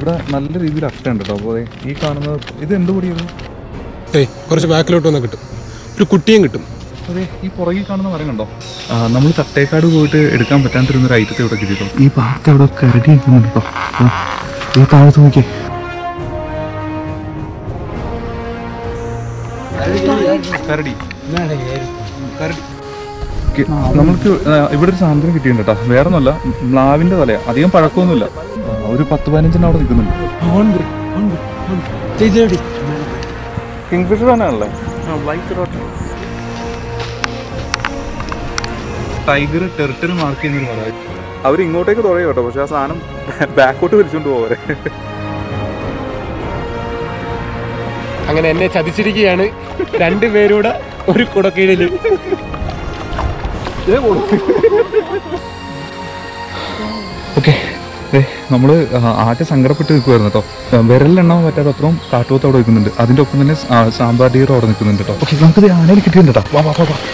ഇവിടെ നല്ല രീതിയിൽ അട്ടുണ്ട് കേട്ടോ അപ്പോൾ ഈ കാണുന്നത് ഇത് എന്ത് പൊടിയത് ഏയ് കുറച്ച് ബാക്കിലോട്ട് വന്നാൽ കിട്ടും ഒരു കുട്ടിയും കിട്ടും അതെ ഈ പുറകിൽ കാണുന്ന മരം കണ്ടോ നമ്മൾ തട്ടേക്കാട് പോയിട്ട് എടുക്കാൻ പറ്റാണ്ടിരുന്ന ഒരു ഐറ്റത്തെ ഇവിടെ കിട്ടിയിട്ടോ ഈ ഭാഗത്ത് അവിടെ കരടി നിൽക്കുന്നുണ്ട് കേട്ടോ ആ, ഈ താഴത്ത് നോക്കിയേ കരടി കരടി കി- നമ്മൾക്ക് ആ, ഇവിടെ ഒരു സാധനം കിട്ടിയിട്ടുണ്ട് കേട്ടോ വേറെ ഒന്നുമല്ല മ്ലാവിന്റെ തലയാ അധികം പഴക്കമൊന്നുമില്ല ആ, ഒരു പത്ത് പതിനഞ്ചെണ്ണം അവിടെ നിൽക്കുന്നുണ്ട് കിങ്ഫിഷർ തന്നെയാണല്ലേ ടൈഗർ ടെറിട്ടറി മാർക്ക് ചെയ്യുന്നൊരു മരം അവർ ഇങ്ങോട്ടേക്ക് തുഴയും കേട്ടോ പക്ഷെ ആ സാധനം ബാക്കോട്ട് വലിച്ചുകൊണ്ട് പോവരെ അങ്ങനെ എന്നെ ചതിച്ചിരിക്കുകയാണ് രണ്ടുപേരൂടെ ഒരു കുടക്കീഴില് ഓക്കെ നമ്മൾ ആകെ സങ്കടപ്പെട്ട് നിൽക്കുമായിരുന്നു കേട്ടോ വിരലിലെണ്ണാൻ പറ്റാത്ത അത്രയും കാട്ടുപോത്ത് അവിടെ നിൽക്കുന്നുണ്ട് അതിൻ്റെ ഒപ്പം തന്നെ സാ- സാമ്പാർ ഡീറും അവിടെ നിൽക്കുന്നുണ്ട് കേട്ടോ ഓക്കെ നമുക്കിത് ആനയിൽ കിട്ടിയിട്ടുണ്ട് കേട്ടോ വാ വാ വാ വാ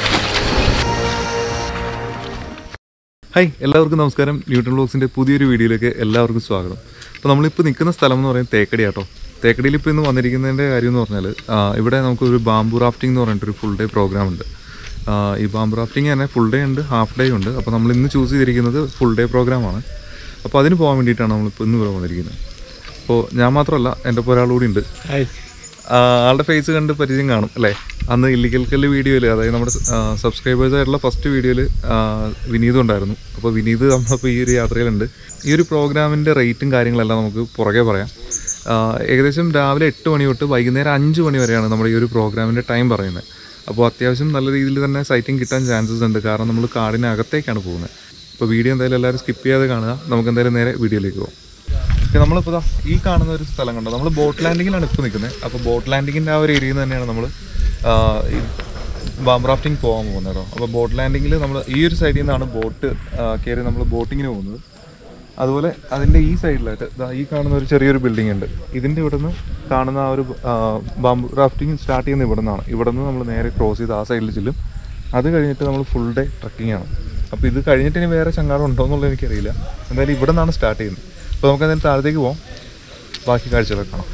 ഹായ് എല്ലാവർക്കും നമസ്കാരം ന്യൂട്ടൺ ബ്ലോഗ്സിൻ്റെ പുതിയൊരു വീഡിയോയിലേക്ക് എല്ലാവർക്കും സ്വാഗതം അപ്പോൾ നമ്മളിപ്പോൾ നിൽക്കുന്ന സ്ഥലം എന്ന് പറയുന്നത് തേക്കടി ആട്ടോ തേക്കടിയിൽ ഇപ്പോൾ ഇന്ന് വന്നിരിക്കുന്നതിൻ്റെ കാര്യം എന്ന് പറഞ്ഞാൽ ആ, ഇവിടെ നമുക്ക് ഒരു ബാംബു റാഫ്റ്റിംഗ് എന്ന് പറഞ്ഞിട്ടൊരു ഫുൾ ഡേ പ്രോഗ്രാം ഉണ്ട് ആ, ഈ ബാംബു റാഫ്റ്റിംഗ് തന്നെ ഫുൾ ഡേ ഉണ്ട് ഹാഫ് ഡേ ഉണ്ട് അപ്പോൾ നമ്മൾ ഇന്ന് ചൂസ് ചെയ്തിരിക്കുന്നത് ഫുൾ ഡേ പ്രോഗ്രാമാണ് അപ്പോൾ അതിന് പോകാൻ വേണ്ടിയിട്ടാണ് നമ്മളിപ്പോൾ ഇന്ന് ഇവിടെ വന്നിരിക്കുന്നത് അപ്പോൾ ഞാൻ മാത്രമല്ല എൻ്റെ ഒപ്പം ഒരാൾ കൂടി ഉണ്ട് ആ, ആളുടെ ഫേസ് കണ്ട് പരിചയം കാണും അല്ലേ അന്ന് ഇല്ലിക്കൽ കല്ല് വീഡിയോയിൽ അതായത് നമ്മുടെ സബ്സ്ക്രൈബേഴ്സ് ആയിട്ടുള്ള ഫസ്റ്റ് വീഡിയോയിൽ വിനീത് ഉണ്ടായിരുന്നു അപ്പോൾ വിനീത് നമ്മളിപ്പോൾ ഈ ഒരു യാത്രയിലുണ്ട് ഈ ഒരു പ്രോഗ്രാമിൻ്റെ റേറ്റും കാര്യങ്ങളെല്ലാം നമുക്ക് പുറകെ പറയാം ആ, ഏകദേശം രാവിലെ എട്ട് മണി തൊട്ട് വൈകുന്നേരം അഞ്ച് മണി വരെയാണ് നമ്മുടെ ഈ ഒരു പ്രോഗ്രാമിൻ്റെ ടൈം പറയുന്നത് അപ്പോൾ അത്യാവശ്യം നല്ല രീതിയിൽ തന്നെ സൈറ്റിംഗ് കിട്ടാൻ ചാൻസസ് ഉണ്ട് കാരണം നമ്മൾ കാടിനകത്തേക്കാണ് പോകുന്നത് അപ്പോൾ വീഡിയോ എന്തായാലും എല്ലാവരും സ്കിപ്പ് ചെയ്യാതെ കാണുക നമുക്ക് എന്തായാലും നേരെ വീഡിയോയിലേക്ക് പോകാം ഓക്കെ നമ്മളിപ്പോൾ ദാ ഈ കാണുന്ന ഒരു സ്ഥലം കണ്ടോ നമ്മൾ ബോട്ട് ലാൻഡിങ്ങിലാണ് ഇപ്പോൾ നിൽക്കുന്നത് അപ്പോൾ ബോട്ട് ലാൻഡിങ്ങിൻ്റെ ആ ഒരു ഏരിയയിൽ നിന്ന് തന്നെയാണ് നമ്മൾ ഈ ബാം റാഫ്റ്റിംഗ് പോകാൻ പോകുന്നത് കേട്ടോ അപ്പോൾ ബോട്ട് ലാൻഡിങ്ങിൽ നമ്മൾ ഈ ഒരു സൈഡിൽ നിന്നാണ് ബോട്ട് കയറി നമ്മൾ ബോട്ടിങ്ങിന് പോകുന്നത് അതുപോലെ അതിൻ്റെ ഈ സൈഡിലായിട്ട് ദാ ഈ കാണുന്ന ഒരു ചെറിയൊരു ബിൽഡിംഗ് ഉണ്ട് ഇതിൻ്റെ ഇവിടെ നിന്ന് കാണുന്ന ആ ഒരു ബാംബു റാഫ്റ്റിംഗ് സ്റ്റാർട്ട് ചെയ്യുന്ന ഇവിടെ നിന്നാണ് ഇവിടെ നിന്ന് നമ്മൾ നേരെ ക്രോസ് ചെയ്ത് ആ സൈഡിൽ ചെല്ലും അത് കഴിഞ്ഞിട്ട് നമ്മൾ ഫുൾ ഡേ ട്രക്കിംഗ് ആണ് അപ്പോൾ ഇത് കഴിഞ്ഞിട്ട് ഇനി വേറെ ചങ്ങാടം ഉണ്ടോ എന്നുള്ളത് എനിക്കറിയില്ല എന്തായാലും ഇവിടെ നിന്നാണ് സ്റ്റാർട്ട് ചെയ്യുന്നത് അപ്പോൾ നമുക്ക് എന്തായാലും താഴത്തേക്ക് പോകാം ബാക്കി കാഴ്ചകളൊക്കെ കാണാം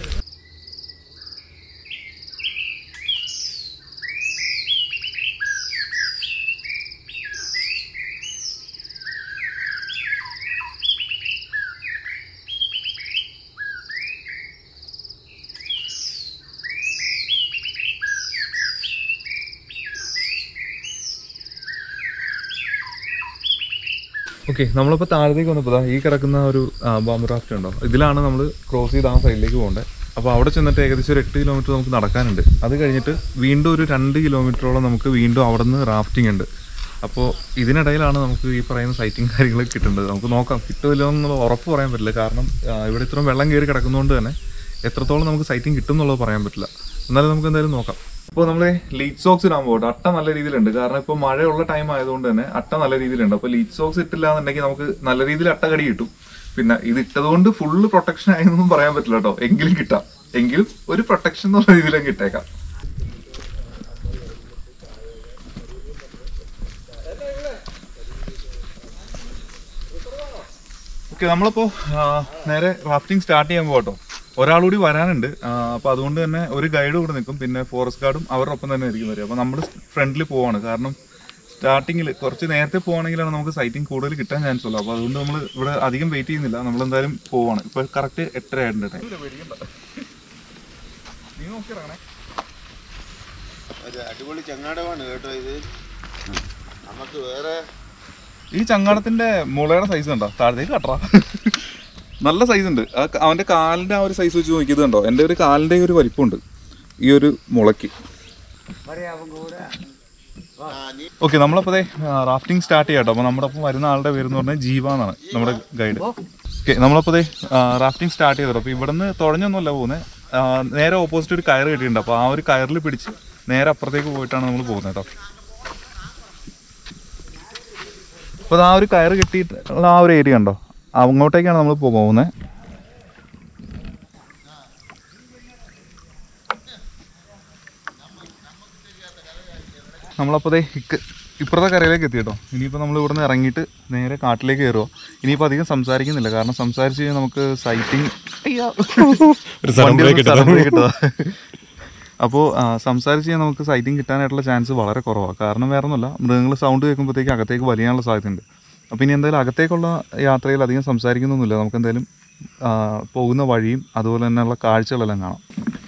ഓക്കെ നമ്മളിപ്പോൾ താഴത്തേക്ക് വന്നപ്പോൾ ദാ ഈ കിടക്കുന്ന ഒരു ബാമ്പ് റാഫ്റ്റ് ഉണ്ടോ ഇതിലാണ് നമ്മൾ ക്രോസ് ചെയ്ത് ആ സൈഡിലേക്ക് പോകേണ്ടത് അപ്പോൾ അവിടെ ചെന്നിട്ട് ഏകദേശം ഒരു എട്ട് കിലോമീറ്റർ നമുക്ക് നടക്കാനുണ്ട് അത് കഴിഞ്ഞിട്ട് വീണ്ടും ഒരു രണ്ട് കിലോമീറ്ററോളം നമുക്ക് വീണ്ടും അവിടെ നിന്ന് റാഫ്റ്റിംഗ് ഉണ്ട് അപ്പോൾ ഇതിനിടയിലാണ് നമുക്ക് ഈ പറയുന്ന സൈറ്റിംഗ് കാര്യങ്ങളൊക്കെ കിട്ടേണ്ടത് നമുക്ക് നോക്കാം കിട്ടുമല്ലോ എന്നുള്ള ഉറപ്പ് പറയാൻ പറ്റില്ല കാരണം ആ, ഇവിടെ ഇത്രയും വെള്ളം കയറി കിടക്കുന്നതുകൊണ്ട് തന്നെ എത്രത്തോളം നമുക്ക് സൈറ്റിംഗ് കിട്ടും എന്നുള്ളത് പറയാൻ പറ്റില്ല എന്നാലും നമുക്ക് എന്തായാലും നോക്കാം ഇപ്പോൾ നമ്മൾ ലീച്ച് സോക്സ് ഇടാൻ പോകട്ടെ അട്ട നല്ല രീതിയിലുണ്ട് കാരണം ഇപ്പോൾ മഴയുള്ള ടൈം ആയതുകൊണ്ട് തന്നെ അട്ട നല്ല രീതിയിലുണ്ട് അപ്പോൾ ലീച്ച് സോക്സ് ഇട്ടില്ല എന്നുണ്ടെങ്കിൽ നമുക്ക് നല്ല രീതിയിൽ അട്ട കടി കിട്ടും പിന്നെ ഇത് ഇട്ടതുകൊണ്ട് ഫുള്ള് പ്രൊട്ടക്ഷൻ ആയെന്നൊന്നും പറയാൻ പറ്റില്ല കേട്ടോ എങ്കിലും കിട്ടാം എങ്കിലും ഒരു പ്രൊട്ടക്ഷൻ എന്നുള്ള രീതിയിലും കിട്ടേക്കാം ഓക്കെ നമ്മളിപ്പോ ആ, നേരെ റാഫ്റ്റിംഗ് സ്റ്റാർട്ട് ചെയ്യാൻ പോകട്ടോ ഒരാളുകൂടി വരാനുണ്ട് ആ, അപ്പൊ അതുകൊണ്ട് തന്നെ ഒരു ഗൈഡ് കൂടെ നിൽക്കും പിന്നെ ഫോറസ്റ്റ് ഗാർഡും അവരുടെ ഒപ്പം തന്നെ ആയിരിക്കും വരിക അപ്പൊ നമ്മൾ ഫ്രണ്ടിൽ പോവാണ് കാരണം സ്റ്റാർട്ടിങ്ങിൽ കുറച്ച് നേരത്തെ പോവാണെങ്കിലാണ് നമുക്ക് സൈറ്റിംഗ് കൂടുതൽ കിട്ടാൻ ചാൻസ് ഉള്ളൂ അപ്പൊ അതുകൊണ്ട് നമ്മൾ ഇവിടെ അധികം വെയിറ്റ് ചെയ്യുന്നില്ല നമ്മൾ എന്തായാലും പോവാണ് ഇപ്പൊ കറക്റ്റ് എട്ടര ആയിട്ടുണ്ട് ടൈം നീ നോക്കി ഇറങ്ങണേ ഒരു അടിപൊളി ചങ്ങാടമാണ് കേട്ടോ ഇത് നമുക്ക് വേറെ ഈ ചങ്ങാടത്തിന്റെ മുളയുടെ സൈസ് കണ്ടോ താഴത്തേക്ക് കട്ടറ നല്ല സൈസ് ഉണ്ട് ആ ക- അവന്റെ കാലിന്റെ ആ ഒരു സൈസ് വെച്ച് നോക്കിയത് കണ്ടോ എന്റെ ഒരു കാലിന്റെ ഒരു വലിപ്പമുണ്ട് ഈ ഒരു മുളയ്ക്ക് ഓക്കെ നമ്മളപ്പോ റാഫ്റ്റിംഗ് സ്റ്റാർട്ട് ചെയ്യാം കേട്ടോ അപ്പൊ നമ്മുടെ ഒപ്പം വരുന്ന ആളുടെ പേര് എന്ന് പറഞ്ഞാൽ ജീവ എന്നാണ് നമ്മുടെ ഗൈഡ് ഓക്കെ നമ്മളപ്പോ റാഫ്റ്റിംഗ് സ്റ്റാർട്ട് ചെയ്തോ അപ്പൊ ഇവിടുന്ന് തുഴഞ്ഞൊന്നുമല്ല പോകുന്നത് നേരെ ഓപ്പോസിറ്റ് ഒരു കയറ് കെട്ടിയിട്ടുണ്ട് അപ്പൊ ആ ഒരു കയറിൽ പിടിച്ച് നേരെ അപ്പുറത്തേക്ക് പോയിട്ടാണ് നമ്മൾ പോകുന്നത് കേട്ടോ അപ്പോൾ ആ ഒരു കയറ് കെട്ടിയിട്ടുള്ള ആ ഒരു ഏരിയ ഉണ്ടോ അങ്ങോട്ടേക്കാണ് നമ്മൾ പോകുന്നത് നമ്മളപ്പോൾ ദേ ഇക്ക് ഇപ്പുറത്തെ കരയിലേക്ക് എത്തി കേട്ടോ ഇനിയിപ്പോൾ നമ്മൾ ഇവിടുന്ന് ഇറങ്ങിയിട്ട് നേരെ കാട്ടിലേക്ക് കയറുമോ ഇനിയിപ്പോൾ അധികം സംസാരിക്കുന്നില്ല കാരണം സംസാരിച്ച് കഴിഞ്ഞാൽ നമുക്ക് സൈറ്റിംഗ് ഒരു സഡൻ ബ്രേക്ക് ഇട്ടതാ അപ്പോൾ സംസാരിച്ച് കഴിഞ്ഞാൽ നമുക്ക് സൈറ്റിംഗ് കിട്ടാനായിട്ടുള്ള ചാൻസ് വളരെ കുറവാണ് കാരണം വേറെ ഒന്നുമല്ല മൃഗങ്ങൾ സൗണ്ട് കേൾക്കുമ്പോഴത്തേക്ക് അകത്തേക്ക് വലിയാനുള്ള സാധ്യതയുണ്ട് അപ്പോൾ ഇനി എന്തായാലും അകത്തേക്കുള്ള യാത്രയിൽ അധികം സംസാരിക്കുന്നൊന്നുമില്ല നമുക്ക് എന്തായാലും ആ, പോകുന്ന വഴിയും അതുപോലെ തന്നെയുള്ള കാഴ്ചകളെല്ലാം കാണാം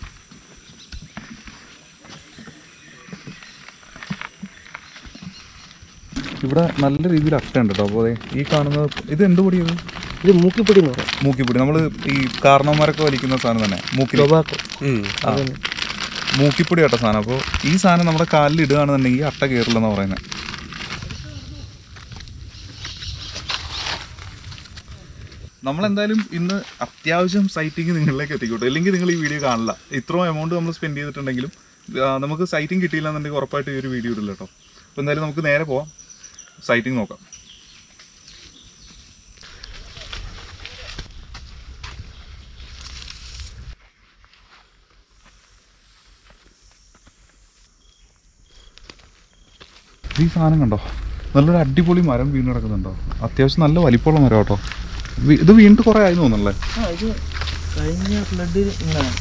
ഇവിടെ നല്ല രീതിയിൽ അട്ടയുണ്ട് കേട്ടോ അപ്പോൾ ഈ കാണുന്നത് ഇത് എന്ത് പൊടിയത് ഇത് മൂക്കിപ്പൊടി എന്ന് പറയാം മൂക്കിപ്പൊടി നമ്മൾ ഈ കാരണവന്മാരൊക്കെ വലിക്കുന്ന സാധനം തന്നെ മൂക്കിൽ ടൊബാക്കോ ആ. മൂക്കിപ്പൊടി കേട്ടോ സാധനം അപ്പോൾ ഈ സാധനം നമ്മുടെ കാലിൽ ഇടുകയാണെന്നുണ്ടെങ്കിൽ അട്ട കയറില്ലെന്ന് പറയുന്നത് നമ്മളെന്തായാലും ഇന്ന് അത്യാവശ്യം സൈറ്റിംഗ് നിങ്ങളിലേക്ക് എത്തിക്കോട്ടെ ഇല്ലെങ്കിൽ നിങ്ങൾ ഈ വീഡിയോ കാണില്ല ഇത്രയും എമൗണ്ട് നമ്മൾ സ്പെൻഡ് ചെയ്തിട്ടുണ്ടെങ്കിലും ആ, നമുക്ക് സൈറ്റിംഗ് കിട്ടിയില്ല എന്നുണ്ടെങ്കിൽ ഉറപ്പായിട്ട് ഈ ഒരു വീഡിയോ ഇടില്ല കേട്ടോ അപ്പോൾ എന്തായാലും നമുക്ക് നേരെ പോവാം സൈറ്റിംഗ് നോക്കാം ഈ സാധനം കണ്ടോ നല്ലൊരു അടിപൊളി മരം വീണ് കിടക്കുന്നുണ്ടോ അത്യാവശ്യം നല്ല വലിപ്പമുള്ള മരം കേട്ടോ വി- ഇത് വീണ്ടും കുറേ ആയി തോന്നുന്നല്ലേ ആ ഇത് കഴിഞ്ഞ ഫ്ലഡ് ഇങ്ങനെ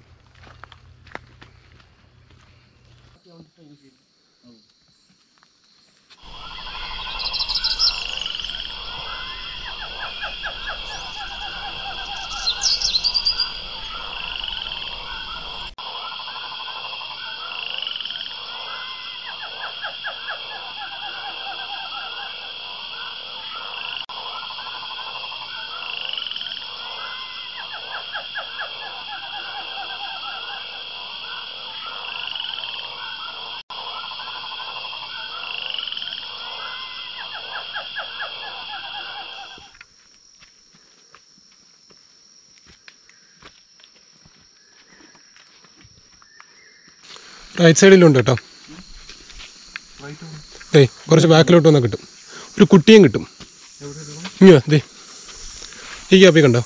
റൈറ്റ് സൈഡിലുണ്ട് കേട്ടോ ദേ കുറച്ച് ബാക്കിലോട്ട് വന്നാൽ കിട്ടും ഒരു കുട്ടിയും കിട്ടും ഇങ്ങോ ദേ ഈ ഗ്യാപ്പിൽ കണ്ടോ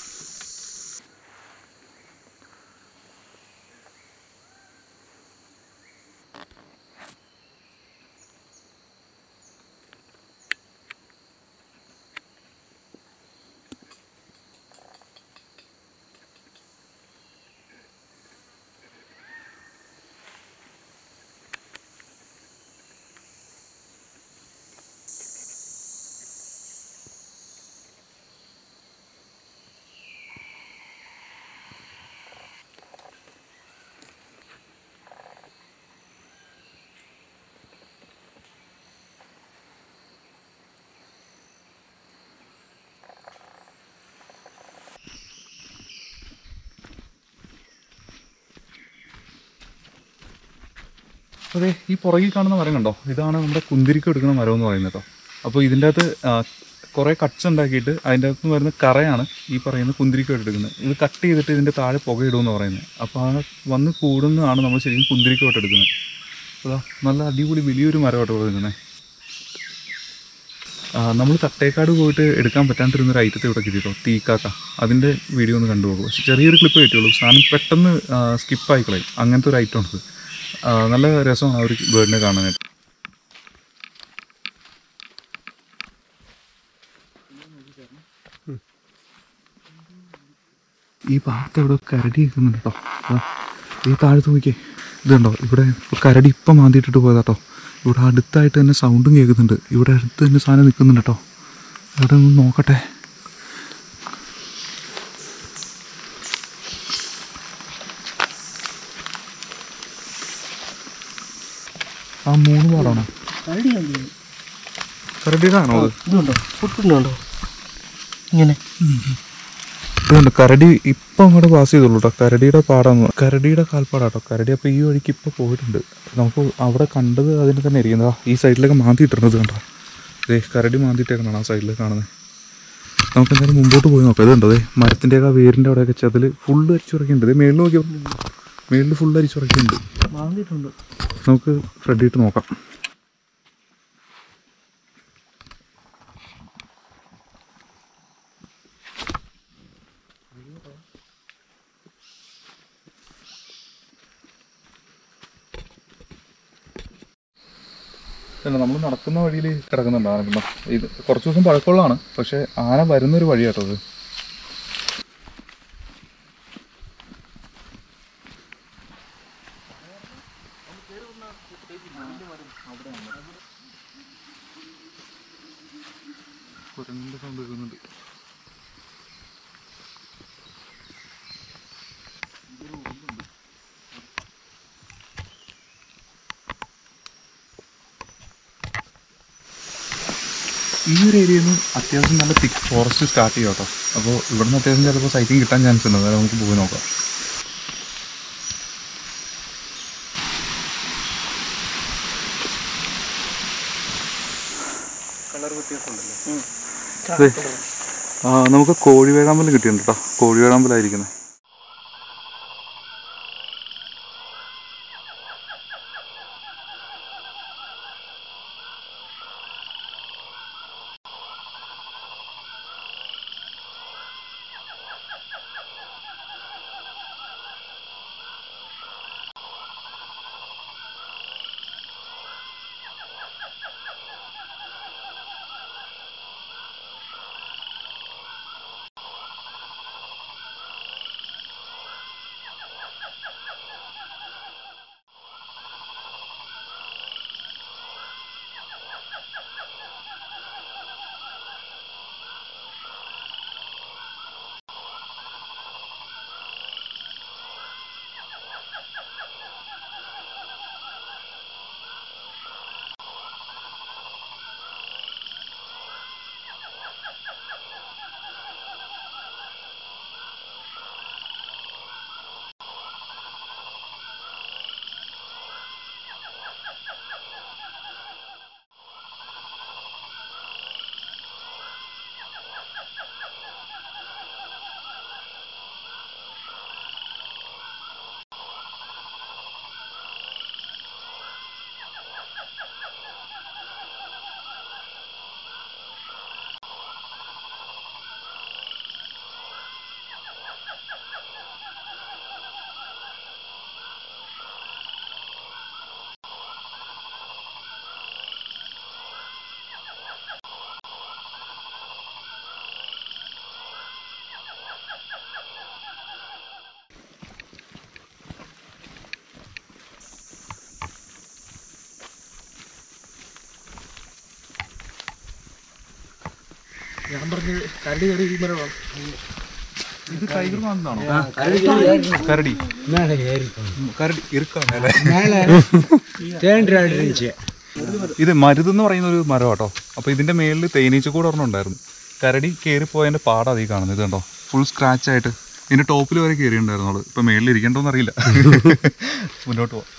അതെ ഈ പുറകിൽ കാണുന്ന മരം കണ്ടോ ഇതാണ് നമ്മുടെ കുന്തിരിക്ക് എടുക്കുന്ന മരം എന്ന് പറയുന്നത് കേട്ടോ അപ്പോൾ ഇതിൻ്റെ അകത്ത് ആ, കുറേ കട്ട്സ് ഉണ്ടാക്കിയിട്ട് അതിൻ്റെ അകത്ത് നിന്ന് വരുന്ന കറയാണ് ഈ പറയുന്ന കുന്തിരിക്കോട്ട് എടുക്കുന്നത് ഇത് കട്ട് ചെയ്തിട്ട് ഇതിൻ്റെ താഴെ പുകയിടുമെന്ന് പറയുന്നത് അപ്പോൾ ആ വന്ന് കൂടുന്നതാണ് നമ്മൾ ശരിക്കും കുന്തിരിക്കോട്ട് എടുക്കുന്നത് അതാ നല്ല അടിപൊളി വലിയൊരു മരമായിട്ട് പറയുന്നത് നമ്മൾ തട്ടേക്കാട് പോയിട്ട് എടുക്കാൻ പറ്റാണ്ടിരുന്ന ഒരു ഐറ്റത്തെ ഇവിടെ കിട്ടിയിട്ടോ തീക്കാക്ക അതിൻ്റെ വീഡിയോ ഒന്ന് കണ്ടുപോകും പക്ഷെ ചെറിയൊരു ക്ലിപ്പ് കിട്ടിയുള്ളൂ സാധനം പെട്ടെന്ന് സ്കിപ്പായി കളയും അങ്ങനത്തെ ഒരു ഐറ്റം ഉണ്ട് ആ, നല്ല രസമാണ് ആ ഒരു ബേർഡിനെ കാണാനായിട്ട് ഈ ഭാഗത്ത് ഇവിടെ കരടി നിൽക്കുന്നുണ്ട് കേട്ടോ ദാ, ഈ താഴത്ത് നോക്കിയേ ഇതുണ്ടോ ഇവിടെ ഇപ്പൊ കരടി ഇപ്പം മാന്തിയിട്ടിട്ട് പോയതാ കേട്ടോ ഇവിടെ അടുത്തായിട്ട് തന്നെ സൗണ്ടും കേൾക്കുന്നുണ്ട് ഇവിടെ അടുത്ത് തന്നെ സാധനം നിൽക്കുന്നുണ്ട് കേട്ടോ അവിടെ ഒന്ന് നോക്കട്ടെ ആ മൂന്ന് പാടാണോ കരടി കണ്ടു കരടിയുടെ ആണോ അത് ഇതുണ്ടോ പൊട്ടുന്നുണ്ടോ ഇങ്ങനെ ഇതുണ്ട് കരടി ഇപ്പം അങ്ങോട്ട് പാസ് ചെയ്തുള്ളൂ കേട്ടോ കരടിയുടെ പാടാന്ന് കരടിയുടെ കാൽപ്പാടാട്ടോ കരടി അപ്പോൾ ഈ വഴിക്ക് ഇപ്പോൾ പോയിട്ടുണ്ട് നമുക്ക് അവിടെ കണ്ടത് അതിന് തന്നെ ഇരിക്കുന്നത് ഈ സൈഡിലൊക്കെ മാന്തി ഇട്ടിരുന്നത് കണ്ടോ ദേ കരടി മാന്തിയിട്ടേക്കണോ ആ സൈഡിൽ കാണുന്നത് നമുക്ക് എന്തായാലും മുമ്പോട്ട് പോയി നോക്കാം ഇതുണ്ടോ ദേ മരത്തിൻ്റെയൊക്കെ ആ വേരിൻ്റെ അവിടെയൊക്കെ ചെതൽ ഫുള്ള് അരിച്ചുറക്കിയുണ്ട് ദേ മേളിൽ നോക്കിയോ മേളിൽ ഫുള്ള് അരിച്ചുറക്കിയുണ്ട് മാന്തിയിട്ടുണ്ട് നമുക്ക് ഫ്രണ്ടിട്ട് നോക്കാം പിന്നെ നമ്മൾ നടക്കുന്ന വഴിയിൽ കിടക്കുന്നുണ്ട് ആന ഇത് കുറച്ച് ദിവസം പഴക്കമുള്ളതാണ് പക്ഷേ ആന വരുന്നൊരു വഴിയാട്ടോ അത് കുരങ്ങിന്റെ സൗണ്ട് കേൾക്കുന്നുണ്ട് ഈ ഒരു ഏരിയയിൽ നിന്ന് അത്യാവശ്യം നല്ല തിക്ക് ഫോറസ്റ്റ് സ്റ്റാർട്ട് ചെയ്യാം കേട്ടോ അപ്പോൾ ഇവിടുന്ന് അത്യാവശ്യം ചിലപ്പോൾ സൈറ്റിംഗ് കിട്ടാൻ ചാൻസ് ഉണ്ട് അതായത് നമുക്ക് പോയി നോക്കാം ദേ, ആ, നമുക്ക് കോഴി വേഴാമ്പലം കിട്ടിയിട്ടുണ്ട് കേട്ടോ കോഴി വേഴാമ്പലായിരിക്കുന്നത് ഞാൻ പറഞ്ഞത് കരടി കയറി മരമാണ് ഇത് ടൈഗർ മാന്താണോ കരടി കരടി ഇറുക്കാണ് അല്ലേ ഇത് മരുതെന്ന് പറയുന്ന ഒരു മരം കേട്ടോ അപ്പോൾ ഇതിന്റെ മേളിൽ തേനീച്ച കൂടെ ഒരെണ്ണം ഉണ്ടായിരുന്നു കരടി കയറിപ്പോയതിന്റെ പാടാ ഈ കാണുന്നത് ഇത് കണ്ടോ ഫുൾ സ്ക്രാച്ച് ആയിട്ട് ഇതിന്റെ ടോപ്പിൽ വരെ കയറിയിട്ടുണ്ടായിരുന്നു ഇപ്പൊ മേളിൽ ഇരിക്കണ്ടോന്ന് അറിയില്ല മുന്നോട്ട് പോവാം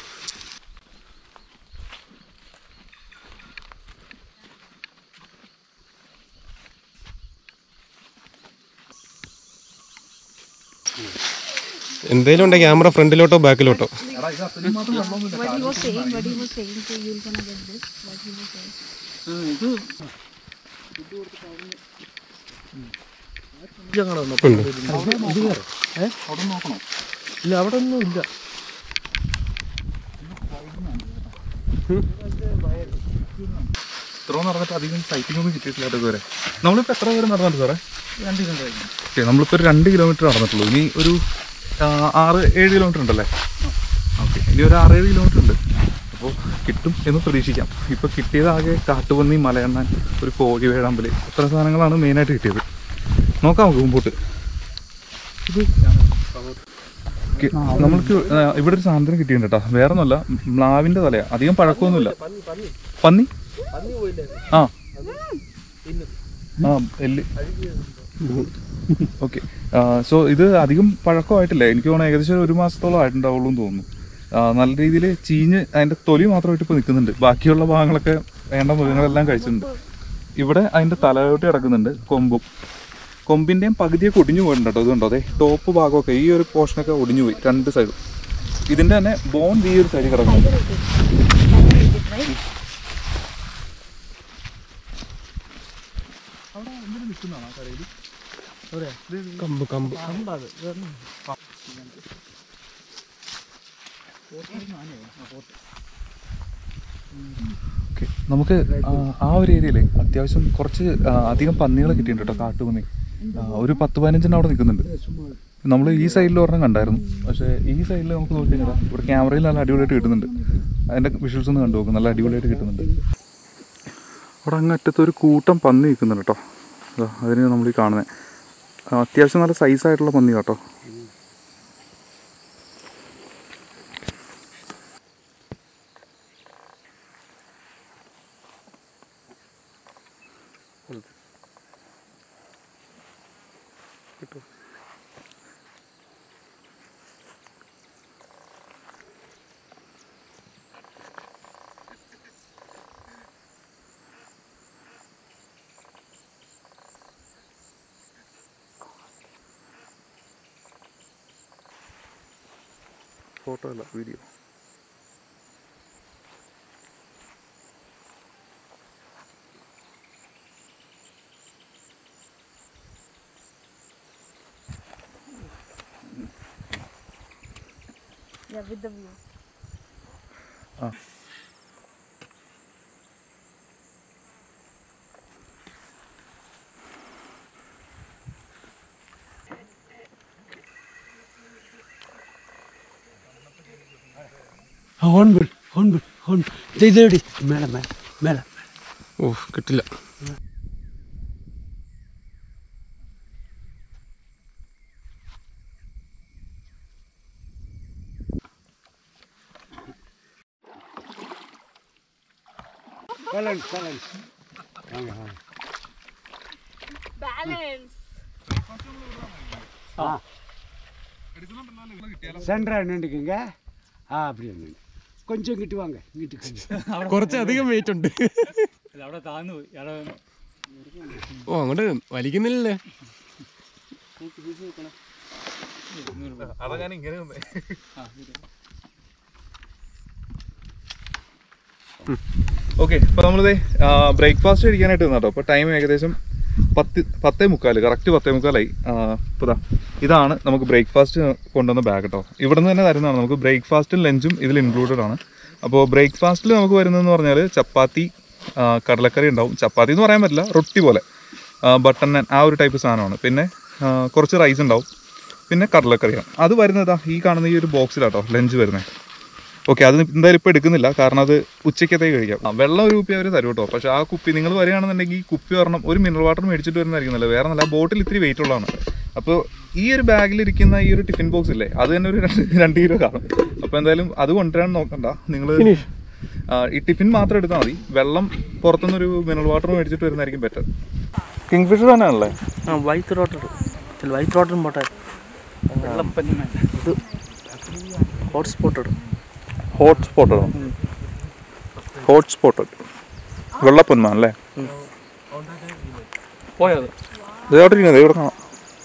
എന്തേലും ഉണ്ടെങ്കിൽ ക്യാമറ ഫ്രണ്ടിലോട്ടോ ബാക്കിലോട്ടോ What he was saying, what he was saying, so you're gonna get this, what he was saying. ഇല്ല അവിടെ ഒന്നും ഇല്ല ഇത്ര നടന്നിട്ട് അധികം സൈറ്റിംഗ് ഒന്നും കിട്ടിയിട്ടില്ല കേട്ടോ ഇതുവരെ നമ്മളിപ്പോൾ എത്ര പേര് നടന്നിട്ട് സാറേ രണ്ട് കിലോ കഴിഞ്ഞു ഓക്കെ നമ്മളിപ്പോൾ ഒരു രണ്ട് കിലോമീറ്റർ നടന്നിട്ടുള്ളൂ ഇനി ഒരു ആ, ആറ് ഏഴ് കിലോമീറ്റർ ഉണ്ടല്ലേ ഓക്കെ ഇനി ഒരു ആറേഴ് കിലോമീറ്റർ ഉണ്ട് അപ്പോൾ കിട്ടും എന്ന് പ്രതീക്ഷിക്കാം ഇപ്പോൾ കിട്ടിയതാകെ കാട്ടുപന്നി മലയണ്ണാൻ ഒരു കോഴി വേഴാമ്പല് ഇത്ര സാധനങ്ങളാണ് മെയിനായിട്ട് കിട്ടിയത് നോക്കാം നമുക്ക് മുമ്പോട്ട് ഇത് ഓക്കെ, നമ്മൾക്ക് ആ, ഇവിടെ ഒരു സാധനം കിട്ടിയിട്ടുണ്ട് കേട്ടോ വേറെ ഒന്നുമല്ല മ്ലാവിൻ്റെ തലയാ അധികം പഴക്കമൊന്നുമില്ല പന്നി ആ ആ എല്ല് ഓക്കെ സോ ഇത് അധികം പഴക്കമായിട്ടില്ല എനിക്ക് തോന്നുന്നു ഏകദേശം ഒരു മാസത്തോളം ആയിട്ടുണ്ടാവുള്ളൂ എന്ന് തോന്നുന്നു ആ, നല്ല രീതിയിൽ ചീഞ്ഞ് അതിൻ്റെ തൊലി മാത്രമായിട്ട് ഇപ്പോൾ നിൽക്കുന്നുണ്ട് ബാക്കിയുള്ള ഭാഗങ്ങളൊക്കെ വേണ്ട മൃഗങ്ങളെല്ലാം കഴിച്ചിട്ടുണ്ട് ഇവിടെ അതിൻ്റെ തലയോട്ടി കിടക്കുന്നുണ്ട് കൊമ്പും കൊമ്പിൻ്റെയും പകുതിയൊക്കെ ഒടിഞ്ഞു പോയിട്ടുണ്ട് കേട്ടോ ഇതുണ്ടോ അതെ ടോപ്പ് ഭാഗമൊക്കെ ഈ ഒരു പോർഷനൊക്കെ ഒടിഞ്ഞു പോയി രണ്ട് സൈഡും ഇതിൻ്റെ തന്നെ ബോൺ ഈ ഒരു സൈഡിൽ കിടക്കുന്നുണ്ട് കമ്പ് കമ്പ് കമ്പാത് ഓക്കെ നമുക്ക് ആ, ആ ഒരു ഏരിയയിൽ അത്യാവശ്യം കുറച്ച് ആ, അധികം പന്നികളെ കിട്ടിയിട്ടുണ്ട് കേട്ടോ കാട്ടുപന്നി ആ, ഒരു പത്ത് പതിനഞ്ചെണ്ണം അവിടെ നിൽക്കുന്നുണ്ട് നമ്മൾ ഈ സൈഡിൽ ഒരെണ്ണം കണ്ടായിരുന്നു പക്ഷേ ഈ സൈഡിൽ നമുക്ക് നോക്കി കഴിഞ്ഞാൽ ഇവിടെ ക്യാമറയിൽ നല്ല അടിപൊളിയായിട്ട് കിട്ടുന്നുണ്ട് അതിൻ്റെ വിഷ്വൽസ് ഒന്ന് കണ്ടു നോക്കും നല്ല അടിപൊളിയായിട്ട് കിട്ടുന്നുണ്ട് അവിടെ അങ്ങ് അറ്റത്ത് ഒരു കൂട്ടം പന്നി നിൽക്കുന്നുണ്ട് കേട്ടോ ദാ അതിന് നമ്മൾ ഈ കാണുന്നത് അത്യാവശ്യം നല്ല സൈസായിട്ടുള്ള പന്നി കേട്ടോ ഫോട്ടോ അല്ല video Yeah, with the view. Horn വിട് ഹോൺ വിട് ഹോൺ ഇത് ഇതേടി മേലെ മേലെ മേലെ ഓ കിട്ടില്ല ബാലൻസ് ബാലൻസ് Balance. സെൻറ്റർ എണ്ണിക്കുங்க ആ அப்படி എണ്ണு கொஞ்சம் இங்கிட்டு வாங்க இங்கிட்டு கொஞ்சம் കുറച്ചധികം വെയിറ്റ് ഉണ്ട് അവിടെ താന്നു പോയി അവിടെ ഓ അങ്ങോട്ട് വലിക്കുന്നില്ലല്ലേ അതാ ഞാൻ ഇങ്ങനെ ഓക്കെ ഇപ്പോൾ നമ്മളിത് ബ്രേക്ക്ഫാസ്റ്റ് കഴിക്കാനായിട്ട് നിന്നാട്ടോ അപ്പോൾ ടൈം ഏകദേശം പത്ത് പത്തേ മുക്കാൽ കറക്റ്റ് പത്തേ മുക്കാലായി ഇപ്പോൾ ദാ ഇതാണ് നമുക്ക് ബ്രേക്ക്ഫാസ്റ്റ് കൊണ്ടുവന്ന ബാഗ് കേട്ടോ ഇവിടെ നിന്ന് തന്നെ തരുന്നതാണ് നമുക്ക് ബ്രേക്ക്ഫാസ്റ്റും ലഞ്ചും ഇതിൽ ഇൻക്ലൂഡഡ് ആണ് അപ്പോൾ ബ്രേക്ക്ഫാസ്റ്റിൽ നമുക്ക് വരുന്നതെന്ന് പറഞ്ഞാൽ ചപ്പാത്തി ആ, കടലക്കറി ഉണ്ടാവും ചപ്പാത്തി എന്ന് പറയാൻ പറ്റില്ല റൊട്ടി പോലെ ബട്ടൺ ആ ഒരു ടൈപ്പ് സാധനമാണ് പിന്നെ ആ, കുറച്ച് റൈസ് ഉണ്ടാവും പിന്നെ കടലക്കറിയാണ് അത് വരുന്നതാ ഈ കാണുന്ന ഈ ഒരു ബോക്സിലാട്ടോ ലഞ്ച് വരുന്നത് ഓക്കെ അത് എന്തായാലും ഇപ്പോൾ എടുക്കുന്നില്ല കാരണം അത് ഉച്ചയ്ക്കത്തേക്ക് കഴിക്കാം ആ, വെള്ളം ഒരു കുപ്പി അവർ തരും കേട്ടോ പക്ഷേ ആ കുപ്പി നിങ്ങൾ വരികയാണെന്നുണ്ടെങ്കിൽ ഈ കുപ്പി ഒരെണ്ണം ഒരു മിനറൽ വാട്ടർ മേടിച്ചിട്ട് വരുന്നതായിരിക്കും നല്ലത് വേറെ നല്ല ബോട്ടിൽ ഇത്തിരി വെയിറ്റ് ഉള്ളതാണ് അപ്പോൾ ഈ ഒരു ബാഗിലിരിക്കുന്ന ഈ ഒരു ടിഫിൻ ബോക്സ് ഇല്ലേ അത് തന്നെ ഒരു രണ്ട് രണ്ട് കിലോ കാണും അപ്പോൾ എന്തായാലും അത് കൊണ്ടുവരാൻ നോക്കണ്ട നിങ്ങൾ ഈ ടിഫിൻ മാത്രം എടുത്താൽ മതി വെള്ളം പുറത്തുനിന്നൊരു മിനറൽ വാട്ടർ മേടിച്ചിട്ട് വരുന്നതായിരിക്കും ബെറ്റർ കിങ് ഫിഷർ തന്നെയാണല്ലേ ആ വൈറ്റ് റോട്ടർ ചില വൈറ്റ് റോട്ടറും പോട്ടെ വെള്ളപ്പഞ്ഞ ഇത് hot spotted hot spotted hot spotted വെള്ളപ്പൊന്മാൻ അല്ലേ പോയത് ഇത് അവിടെ ഇരിക്കുന്നത് ഇവിടെ കാണാം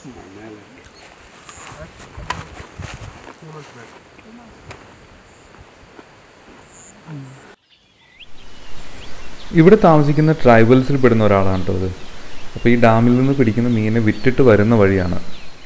ഇവിടെ താമസിക്കുന്ന ട്രൈബൽസിൽ പെടുന്ന ഒരാളാണ് കേട്ടോ ഇത് അപ്പോൾ ഈ ഡാമിൽ നിന്ന് പിടിക്കുന്ന മീനെ വിറ്റിട്ട് വരുന്ന വഴിയാണ്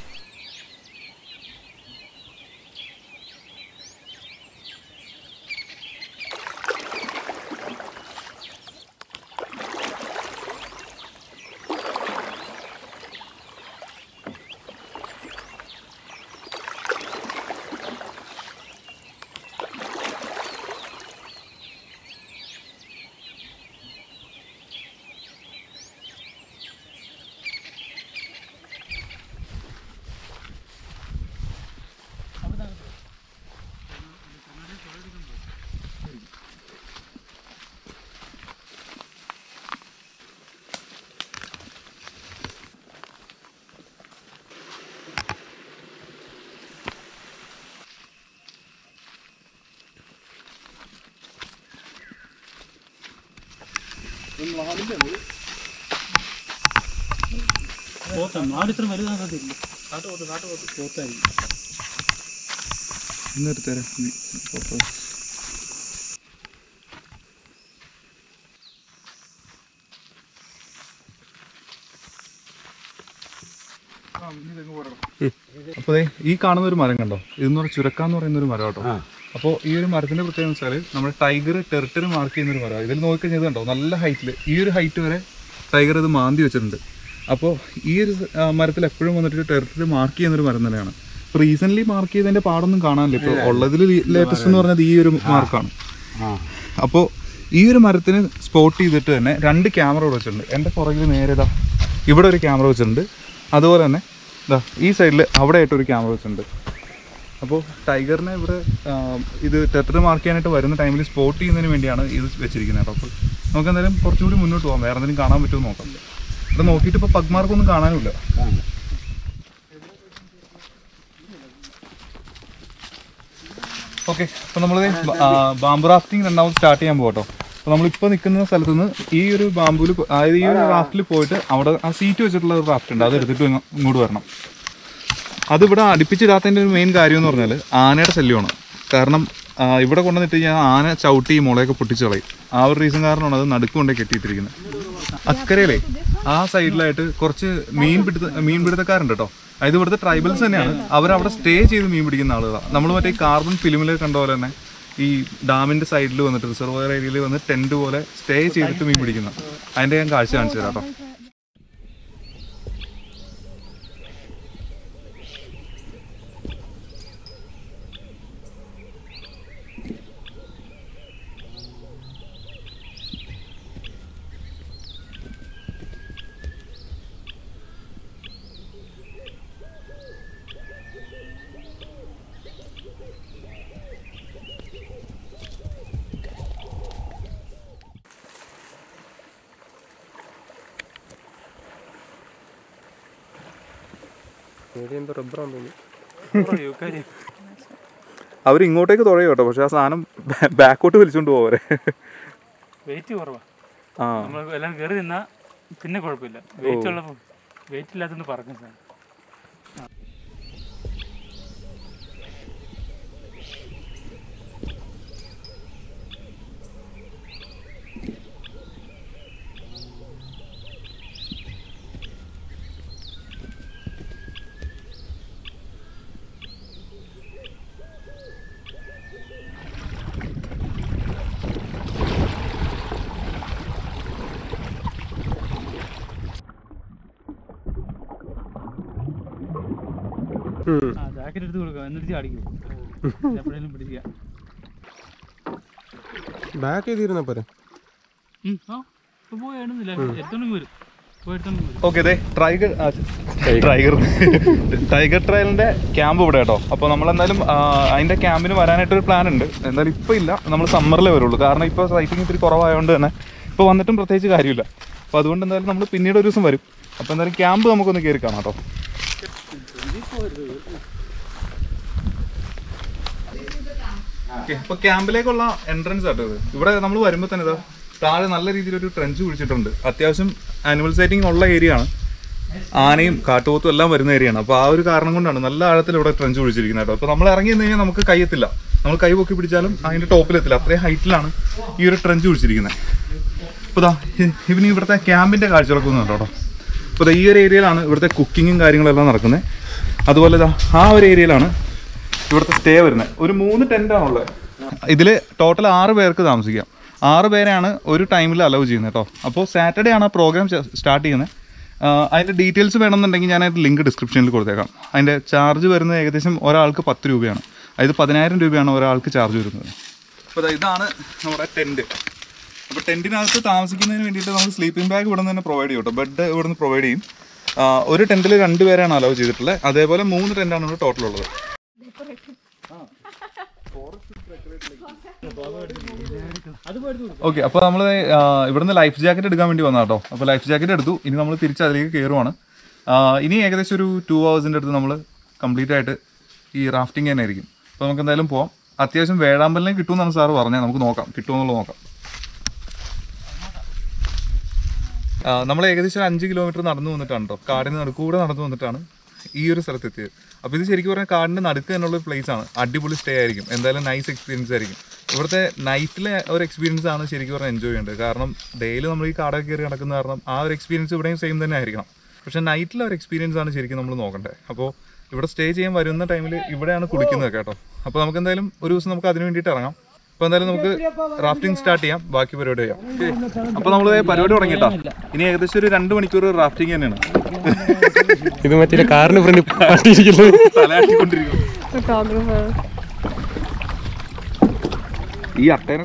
നാട് ഇത്ര വലുതാകത്തില്ല നാട്ടുപോത്ത് നാട്ടുപോത്ത് പോത്തായിരിക്കും ഇന്നൊരു തരം ഫോട്ടോ അപ്പോൾ ദേ ഈ കാണുന്ന ഒരു മരം കണ്ടോ ഇതെന്ന് പറഞ്ഞാൽ ചുരക്ക എന്ന് പറയുന്ന ഒരു മരം കേട്ടോ അപ്പോൾ ഈ ഒരു മരത്തിന്റെ പ്രത്യേകത വെച്ചാൽ നമ്മുടെ ടൈഗർ ടെറിട്ടറി മാർക്ക് ചെയ്യുന്ന ഒരു മരം ഇതിൽ നോക്കിക്കഴിഞ്ഞാൽ ഇത് കണ്ടോ നല്ല ഹൈറ്റിൽ ഈ ഒരു ഹൈറ്റ് വരെ ടൈഗർ ഇത് മാന്തി വെച്ചിട്ടുണ്ട് അപ്പോൾ ഈ ഒരു ആ, മരത്തിൽ എപ്പോഴും വന്നിട്ട് ടെറിട്ടറി മാർക്ക് ചെയ്യുന്ന ഒരു മരം തന്നെയാണ് ഇപ്പോൾ റീസെന്റ് മാർക്ക് ചെയ്തതിന്റെ പാടൊന്നും കാണാനില്ല ഇപ്പോൾ ഉള്ളതിൽ ലേറ്റസ്റ്റ് എന്ന് പറഞ്ഞത് ഈ ഒരു മാർക്കാണ് ആ അപ്പോൾ ഈ ഒരു മരത്തിന് സ്പോട്ട് ചെയ്തിട്ട് തന്നെ രണ്ട് ക്യാമറ ഇവിടെ വെച്ചിട്ടുണ്ട് എൻ്റെ പുറകിൽ നേരെ ഇതാ ഇവിടെ ഒരു ക്യാമറ വെച്ചിട്ടുണ്ട് അതുപോലെ തന്നെ ഇതാ ഈ സൈഡിൽ അവിടെ ആയിട്ടൊരു ക്യാമറ വെച്ചിട്ടുണ്ട് അപ്പോൾ ടൈഗറിനെ ഇവിടെ ആ, ഇത് ടെറ്റർ മാർക്ക് ചെയ്യാനായിട്ട് വരുന്ന ടൈമിൽ സ്പോട്ട് ചെയ്യുന്നതിന് വേണ്ടിയാണ് ഇത് വെച്ചിരിക്കുന്നത് കേട്ടോ അപ്പോൾ നമുക്ക് എന്തായാലും കുറച്ചുകൂടി മുന്നോട്ട് പോകാം വേറെ എന്തെങ്കിലും കാണാൻ പറ്റുമോ എന്ന് നോക്കാം ഇവിടെ നോക്കിയിട്ട് ഇപ്പോൾ പഗ്മാർക്കൊന്നും കാണാനുമില്ല ഓക്കെ അപ്പോൾ നമ്മൾ ബാമ്പു റാഫ്റ്റിംഗ് രണ്ടാമത് സ്റ്റാർട്ട് ചെയ്യാൻ പോകട്ടോ അപ്പോൾ നമ്മളിപ്പോൾ നിൽക്കുന്ന സ്ഥലത്ത് നിന്ന് ഈ ഒരു ബാമ്പുവിൽ അതായത് ഈ ഒരു റാഫ്റ്റിൽ പോയിട്ട് അവിടെ ആ സീറ്റ് വെച്ചിട്ടുള്ള ഒരു റാഫ്റ്റ് ഉണ്ട് അത് എടുത്തിട്ട് ഇങ്ങ- ഇങ്ങോട്ട് വരണം അതിവിടെ അടുപ്പിച്ചിടാത്തതിൻ്റെ ഒരു മെയിൻ കാര്യം എന്ന് പറഞ്ഞാൽ ആനയുടെ ശല്യമാണ് കാരണം ആ, ഇവിടെ കൊണ്ടുവന്നിട്ട് ഞാൻ ആന ചവിട്ടി ഈ മുളയൊക്കെ പൊട്ടിച്ച് കളയും ആ ഒരു റീസൺ കാരണമാണ് അത് നടുക്ക് കൊണ്ടേ കെട്ടിയിട്ടിരിക്കുന്നത് അക്കരയിലെ ആ സൈഡിലായിട്ട് കുറച്ച് മീൻ പിടുത്ത മീൻ പിടുത്തക്കാരുണ്ട് കേട്ടോ അതായത് ഇവിടുത്തെ ട്രൈബൽസ് തന്നെയാണ് അവരവിടെ സ്റ്റേ ചെയ്ത് മീൻ പിടിക്കുന്ന ആളുകളാണ് നമ്മൾ മറ്റേ കാർബൺ ഫിലിമിൽ കണ്ട പോലെ തന്നെ ഈ ഡാമിന്റെ സൈഡിൽ വന്നിട്ട് റിസർവോയർ ഏരിയയിൽ വന്ന് ടെന്റ് പോലെ സ്റ്റേ ചെയ്തിട്ട് മീൻ പിടിക്കുന്ന അതിന്റെ ഞാൻ കാഴ്ച കാണിച്ചു തരാം കേട്ടോ എന്തോ റബ്ബറാന്ന് തോന്നുന്നു അവർ ഇങ്ങോട്ടേക്ക് തുഴയും കേട്ടോ പക്ഷെ ആ സാധനം ബാക്കോട്ട് വലിച്ചുകൊണ്ട് പോവരെ വെയിറ്റ് കുറവാ ആ നമ്മൾ എല്ലാം കയറി നിന്നാ പിന്നെ കുഴപ്പമില്ല വെയിറ്റ് ഉള്ളപ്പോൾ വെയിറ്റ് ഇല്ലാത്തതുകൊണ്ട് പറക്കും സാധനം ആ ജാക്കറ്റ് എടുത്ത് കൊടുക്കാം എന്നിട്ട് ചാടിക്കും എപ്പോഴേലും പിടിക്കുക ബാക്ക് ചെയ്തിരുന്നാ പോരെ ഉം, ആ ഇപ്പൊ പോയി എഴുതുന്നില്ല എടുത്തോണ്ടെങ്കിൽ വരും പോയി എടുത്തോണ്ടെങ്കിൽ വരും ഓക്കെ അതെ ട്രൈഗർ ടൈഗർ ടൈഗർ ട്രയലിന്റെ ക്യാമ്പ് ഇവിടെ കേട്ടോ അപ്പോൾ നമ്മൾ എന്തായാലും ആ, അതിന്റെ ക്യാമ്പിന് വരാനായിട്ടൊരു പ്ലാൻ ഉണ്ട് എന്തായാലും ഇപ്പോൾ ഇല്ല നമ്മൾ സമ്മറിലേ വരുള്ളൂ കാരണം ഇപ്പോൾ സൈറ്റിംഗ് ഇത്തിരി കുറവായതുകൊണ്ട് തന്നെ ഇപ്പോൾ വന്നിട്ടും പ്രത്യേകിച്ച് കാര്യമില്ല അപ്പോൾ അതുകൊണ്ട് എന്തായാലും നമ്മൾ പിന്നീട് ഒരു ദിവസം വരും അപ്പോൾ എന്തായാലും ക്യാമ്പ് നമുക്കൊന്ന് കയറി കാണാം കേട്ടോ ഓക്കെ ഇപ്പോൾ ക്യാമ്പിലേക്കുള്ള എൻട്രൻസ് ആട്ടോ ഇത് ഇവിടെ നമ്മൾ വരുമ്പോൾ തന്നെ ഇതാ താഴെ നല്ല രീതിയിൽ ഒരു ട്രെഞ്ച് കുഴിച്ചിട്ടുണ്ട് അത്യാവശ്യം ആനിമൽ സൈറ്റിംഗ് ഉള്ള ഏരിയ ആണ് ആനയും കാട്ടുപോത്തും എല്ലാം വരുന്ന ഏരിയ ആണ് അപ്പോൾ ആ ഒരു കാരണം കൊണ്ടാണ് നല്ല ആഴത്തിൽ ഇവിടെ ട്രെഞ്ച് കുഴിച്ചിരിക്കുന്നത് കേട്ടോ അപ്പോൾ നമ്മൾ ഇറങ്ങി നിന്ന് കഴിഞ്ഞാൽ നമുക്ക് കയ്യെത്തില്ല നമ്മൾ കൈ പൊക്കി പിടിച്ചാലും അതിന്റെ ടോപ്പിലെത്തില്ല അത്രയും ഹൈറ്റിലാണ് ഈ ഒരു ട്രെഞ്ച് കുഴിച്ചിരിക്കുന്നത് അപ്പോൾ ഇതാ ഇവന് ഇവിടുത്തെ ക്യാമ്പിന്റെ കാഴ്ചകളൊക്കെ ഒന്ന് കണ്ടോ കേട്ടോ അപ്പോൾ ദാ ഈ ഒരു ഏരിയയിലാണ് ഇവിടുത്തെ കുക്കിങ്ങും കാര്യങ്ങളെല്ലാം നടക്കുന്നത് അതുപോലെ ഇതാ ആ ഒരു ഏരിയയിലാണ് ഇവിടുത്തെ സ്റ്റേ വരുന്നത് ഒരു മൂന്ന് ടെൻ്റാണുള്ളത് ഇതിൽ ടോട്ടൽ ആറ് പേർക്ക് താമസിക്കാം ആറ് പേരെയാണ് ഒരു ടൈമിൽ അലൗ ചെയ്യുന്നത് കേട്ടോ അപ്പോൾ സാറ്റർഡേ ആണ് പ്രോഗ്രാം സ്റ്റാർട്ട് ചെയ്യുന്നത് അതിൻ്റെ ഡീറ്റെയിൽസ് വേണമെന്നുണ്ടെങ്കിൽ ഞാൻ അതിൻ്റെ ലിങ്ക് ഡിസ്ക്രിപ്ഷനിൽ കൊടുത്തേക്കാം അതിൻ്റെ ചാർജ് വരുന്നത് ഏകദേശം ഒരാൾക്ക് പത്ത് രൂപയാണ് അതായത് പതിനായിരം രൂപയാണ് ഒരാൾക്ക് ചാർജ് വരുന്നത് അപ്പോൾ ദാ ഇതാണ് നമ്മുടെ ടെൻറ്റ് അപ്പോൾ ടെൻറ്റിനകത്ത് താമസിക്കുന്നതിന് വേണ്ടിയിട്ട് നമുക്ക് സ്ലീപ്പിംഗ് ബാഗ് ഇവിടെ നിന്ന് തന്നെ പ്രൊവൈഡ് ചെയ്യും കേട്ടോ ബെഡ് ഇവിടെ നിന്ന് പ്രൊവൈഡ് ചെയ്യും ആ, ഒരു ടെൻറ്റിൽ രണ്ട് പേരാണ് അലൗ ചെയ്തിട്ടുള്ളത് അതേപോലെ മൂന്ന് ടെൻറ്റാണ് ഇവിടെ ടോട്ടൽ ഉള്ളത് ഓക്കെ അപ്പോൾ നമ്മൾ ഇവിടുന്ന് ലൈഫ് ജാക്കറ്റ് എടുക്കാൻ വേണ്ടി വന്നാ കേട്ടോ അപ്പോൾ ലൈഫ് ജാക്കറ്റ് എടുത്തു ഇനി നമ്മൾ തിരിച്ച് അതിലേക്ക് കയറുവാണ് ആ, ഇനി ഏകദേശം ഒരു ടു ഹവേഴ്സിൻ്റെ അടുത്ത് നമ്മൾ കംപ്ലീറ്റ് ആയിട്ട് ഈ റാഫ്റ്റിംഗ് തന്നെ ആയിരിക്കും അപ്പോൾ നമുക്ക് എന്തായാലും പോവാം അത്യാവശ്യം വേഴാമ്പലിനെ കിട്ടുമെന്നാണ് സാറ് പറഞ്ഞത് നമുക്ക് നോക്കാം കിട്ടുമെന്നുള്ളത് നോക്കാം നമ്മൾ ഏകദേശം അഞ്ച് കിലോമീറ്റർ നടന്നു വന്നിട്ടാണ് കേട്ടോ കാടിന് നടുക്കൂടെ നടന്നു വന്നിട്ടാണ് ഈ ഒരു സ്ഥലത്തെത്തിയത് അപ്പോൾ ഇത് ശരിക്കും പറഞ്ഞാൽ കാടിൻ്റെ നടുക്ക് തന്നെയുള്ള ഒരു പ്ലേസ് ആണ് അടിപൊളി സ്റ്റേ ആയിരിക്കും എന്തായാലും നൈസ് എക്സ്പീരിയൻസ് ആയിരിക്കും ഇവിടുത്തെ നൈറ്റിലെ ഒരു എക്സ്പീരിയൻസ് ആണ് ശരിക്കും പറഞ്ഞാൽ എൻജോയ് ചെയ്യേണ്ടത് കാരണം ഡെയിലി നമ്മൾ ഈ കാടൊക്കെ കയറി നടക്കുന്ന കാരണം ആ ഒരു എക്സ്പീരിയൻസ് ഇവിടെയും സെയിം തന്നെ ആയിരിക്കണം പക്ഷേ നൈറ്റിലെ ഒരു എക്സ്പീരിയൻസ് ആണ് ശരിക്കും നമ്മൾ നോക്കേണ്ടത് അപ്പോൾ ഇവിടെ സ്റ്റേ ചെയ്യാൻ വരുന്ന ടൈമിൽ ഇവിടെയാണ് കുളിക്കുന്നത് കേട്ടോ അപ്പോൾ നമുക്ക് എന്തായാലും ഒരു ദിവസം നമുക്ക് അതിന് വേണ്ടിയിട്ട് ഇറങ്ങാം അപ്പോൾ എന്തായാലും നമുക്ക് റാഫ്റ്റിംഗ് സ്റ്റാർട്ട് ചെയ്യാം ബാക്കി പരിപാടി ചെയ്യാം അപ്പോൾ നമ്മൾ പരിപാടി തുടങ്ങിട്ടോ ഇനി ഏകദേശം ഒരു രണ്ട് മണിക്കൂർ റാഫ്റ്റിംഗ് തന്നെയാണ് ഇത് മറ്റേ കാറിന് ഫ്രണ്ട് പാട്ടിയിരിക്കുന്നത് തലയാട്ടിക്കൊണ്ടിരിക്കും Photographer. ഈ അട്ടേനെ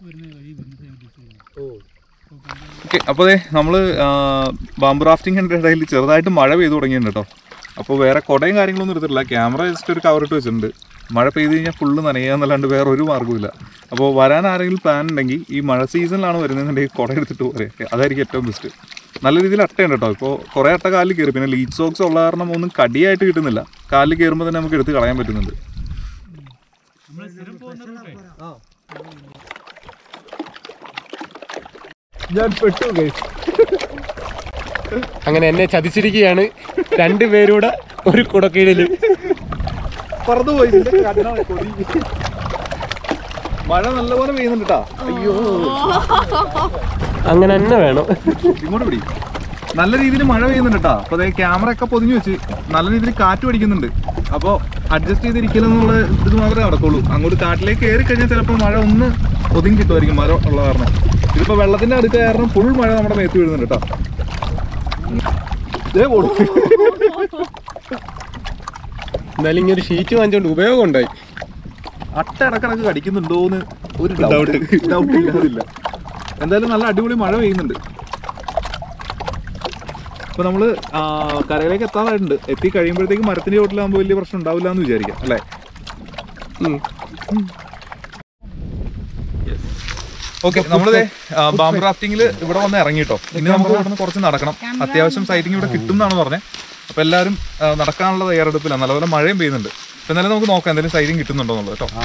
ഓക്കെ അപ്പോൾ അതെ നമ്മൾ ബാമ്പ് റാഫ്റ്റിങ്ങിൻ്റെ ഇടയിൽ ചെറുതായിട്ട് മഴ പെയ്തു തുടങ്ങിയിട്ടുണ്ട് കേട്ടോ അപ്പോൾ വേറെ കുടയും കാര്യങ്ങളൊന്നും എടുത്തിട്ടില്ല ക്യാമറ ജസ്റ്റ് ഒരു കവർ ഇട്ട് വെച്ചിട്ടുണ്ട് മഴ പെയ്ത് കഴിഞ്ഞാൽ ഫുള്ള് നനയാന്നല്ലാണ്ട് വേറെ ഒരു മാർഗ്ഗമില്ല അപ്പോൾ വരാൻ ആരെങ്കിലും പ്ലാൻ ഉണ്ടെങ്കിൽ ഈ മഴ സീസണിലാണ് വരുന്നതെന്നുണ്ടെങ്കിൽ കുട എടുത്തിട്ട് പോരെ അതായിരിക്കും ഏറ്റവും ബെസ്റ്റ് നല്ല രീതിയിൽ അട്ടയുണ്ട് കേട്ടോ ഇപ്പോൾ കുറേ അട്ട കാലിൽ കയറി പിന്നെ ലീച്ച് സോക്സ് ഉള്ള കാരണം ഒന്നും കടിയായിട്ട് കിട്ടുന്നില്ല കാലിൽ കയറുമ്പോൾ തന്നെ നമുക്ക് എടുത്ത് കളയാൻ പറ്റുന്നുണ്ട് ഞാൻ പെട്ടു guys. അങ്ങനെ എന്നെ ചതിച്ചിരിക്കുകയാണ് രണ്ടുപേരൂടെ ഒരു കുടക്കീഴില് പറന്നുപോയി മഴ നല്ലപോലെ പെയ്യുന്നുണ്ട് കേട്ടാ അയ്യോ അങ്ങനെ തന്നെ വേണം ഇങ്ങോട്ട് പിടി നല്ല രീതിയിൽ മഴ പെയ്യുന്നുണ്ട് കേട്ടോ അപ്പോൾ അതേ ക്യാമറ ഒക്കെ പൊതിഞ്ഞു വെച്ച് നല്ല രീതിയിൽ കാറ്റ് പഠിക്കുന്നുണ്ട് അപ്പോൾ അഡ്ജസ്റ്റ് ചെയ്തിരിക്കലെന്നുള്ള ഇത് മാത്രമേ നടക്കുള്ളൂ അങ്ങോട്ട് കാട്ടിലേക്ക് കയറി കഴിഞ്ഞാൽ ചിലപ്പോൾ മഴ ഒന്ന് ഒതുങ്ങി കിട്ടുമായിരിക്കും മഴ ഉള്ള കാരണം ഇതിപ്പോൾ വെള്ളത്തിൻ്റെ അടുത്ത് കാരണം ഫുൾ മഴ നമ്മുടെ മേത്ത് വീഴുന്നുണ്ട് കേട്ടോ ദേ പോണു. എന്നാലും ഇങ്ങനെ ഒരു ഷീറ്റ് വാങ്ങിച്ചോണ്ട് ഉപയോഗം ഉണ്ടായി അട്ട ഇടക്കിടക്ക് കടിക്കുന്നുണ്ടോന്ന് ഒരു ഡൗട്ട് ഡൗട്ട് ഇല്ലാതില്ല എന്തായാലും നല്ല അടിപൊളി മഴ പെയ്യുന്നുണ്ട് ഇപ്പൊ നമ്മള് ആ, കരയിലേക്ക് എത്താറായിട്ടുണ്ട് എത്തി കഴിയുമ്പോഴത്തേക്ക് മരത്തിന്റെ ചോട്ടിലാകുമ്പോൾ വലിയ പ്രശ്നം ഉണ്ടാവില്ല എന്ന് വിചാരിക്കാം അല്ലേ ഓക്കെ നമ്മളിത് ബാമ്പ് റാഫ്റ്റിംഗിൽ ഇവിടെ വന്ന് ഇറങ്ങിട്ടോ ഇനി നമുക്ക് ഇവിടെ നിന്ന് കുറച്ച് നടക്കണം അത്യാവശ്യം സൈറ്റിംഗ് ഇവിടെ കിട്ടും എന്നാണ് പറഞ്ഞത് അപ്പൊ എല്ലാവരും ആ, നടക്കാനുള്ള തയ്യാറെടുപ്പിലാണ് നല്ലപോലെ മഴയും പെയ്യുന്നുണ്ട് അപ്പൊ എന്നാലും നമുക്ക് നോക്കാം എന്തെങ്കിലും സൈറ്റിംഗ് കിട്ടുന്നുണ്ടോ എന്നുള്ളത് കേട്ടോ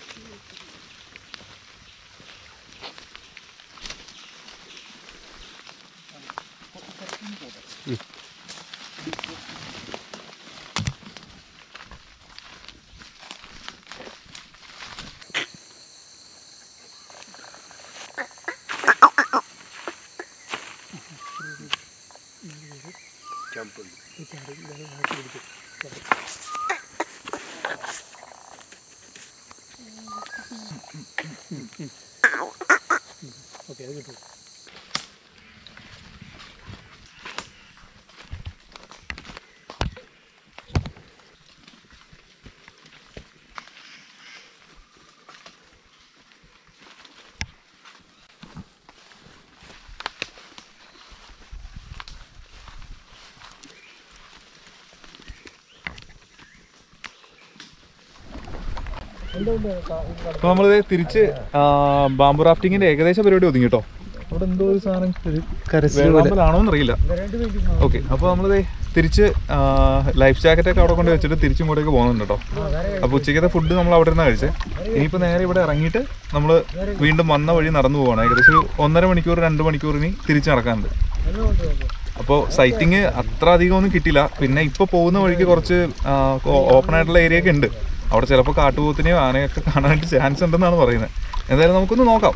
അപ്പൊ നമ്മളിത് തിരിച്ച് ആ, ബാംബു റാഫ്റ്റിങ്ങിന്റെ ഏകദേശ പരിപാടി ഒതുങ്ങി കേട്ടോ അവിടെ എന്തോ ഒരു സാധനം വേഴാമ്പലാണോ എന്നറിയില്ല ഓക്കെ അപ്പോൾ നമ്മളിത് തിരിച്ച് ലൈഫ് ജാക്കറ്റ് ഒക്കെ അവിടെ കൊണ്ട് വെച്ചിട്ട് തിരിച്ച് ഇങ്ങോട്ടേക്ക് പോകുന്നുണ്ട് കേട്ടോ അപ്പോൾ ഉച്ചയ്ക്കത്തെ ഫുഡ് നമ്മൾ അവിടെ നിന്ന് കഴിച്ചത് ഇനിയിപ്പോൾ നേരെ ഇവിടെ ഇറങ്ങിയിട്ട് നമ്മൾ വീണ്ടും വന്ന വഴി നടന്നു പോവാണ് ഏകദേശം ഒരു ഒന്നര മണിക്കൂർ രണ്ട് മണിക്കൂർ ഇനി തിരിച്ച് നടക്കാനുണ്ട് അപ്പോൾ സൈറ്റിങ് അത്ര അധികം ഒന്നും കിട്ടില്ല പിന്നെ ഇപ്പോൾ പോകുന്ന വഴിക്ക് കുറച്ച് ഓപ്പൺ ആയിട്ടുള്ള ഏരിയ ഒക്കെ ഉണ്ട് അവിടെ ചിലപ്പോൾ കാട്ടുപോത്തിനെയോ ആനയൊക്കെ കാണാനായിട്ട് ചാൻസ് ഉണ്ടെന്നാണ് പറയുന്നത് എന്തായാലും നമുക്കൊന്ന് നോക്കാം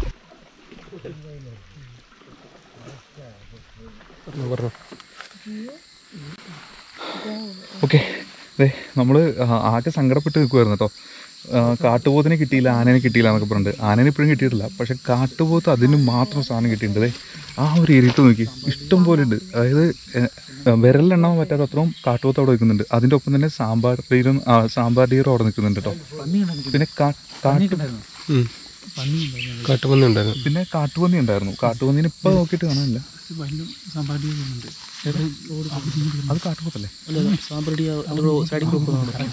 പറഞ്ഞു ഓക്കെ അതെ നമ്മൾ ആകെ സങ്കടപ്പെട്ട് നിൽക്കുമായിരുന്നു കേട്ടോ ആ, കാട്ടുപോത്തിനെ കിട്ടിയില്ല ആനേനെ കിട്ടിയില്ല എന്നൊക്കെ പറഞ്ഞിട്ട് ആനേനെ ഇപ്പോഴും കിട്ടിയിട്ടില്ല പക്ഷെ കാട്ടുപോത്ത് അതിന് മാത്രം സാധനം കിട്ടിയിട്ടുണ്ട് ദേ, ആ ഒരു ഏരിയത്ത് നോക്കി ഇഷ്ടം പോലെ ഉണ്ട് അതായത് എ- വിരലിലെണ്ണാൻ പറ്റാത്ത അത്രയും കാട്ടുപോത്ത് അവിടെ നിൽക്കുന്നുണ്ട് അതിൻ്റെ ഒപ്പം തന്നെ സാമ്പാർ ഡീറും ആ, സാമ്പാർ ഡീറും അവിടെ നിൽക്കുന്നുണ്ട് കേട്ടോ പിന്നെ കാ- കാട്ടു കാട്ടുപന്നി ഉണ്ടായിരുന്നു പിന്നെ കാട്ടുപന്നി ഉണ്ടായിരുന്നു കാട്ടുപന്നീനെ ഇപ്പൊ നോക്കിയിട്ട് കാണാനില്ല അത് കാട്ടുപോത്തല്ലേ സാമ്പ്രടി സൈഡിൽ കൊടുക്കുന്നതാണ്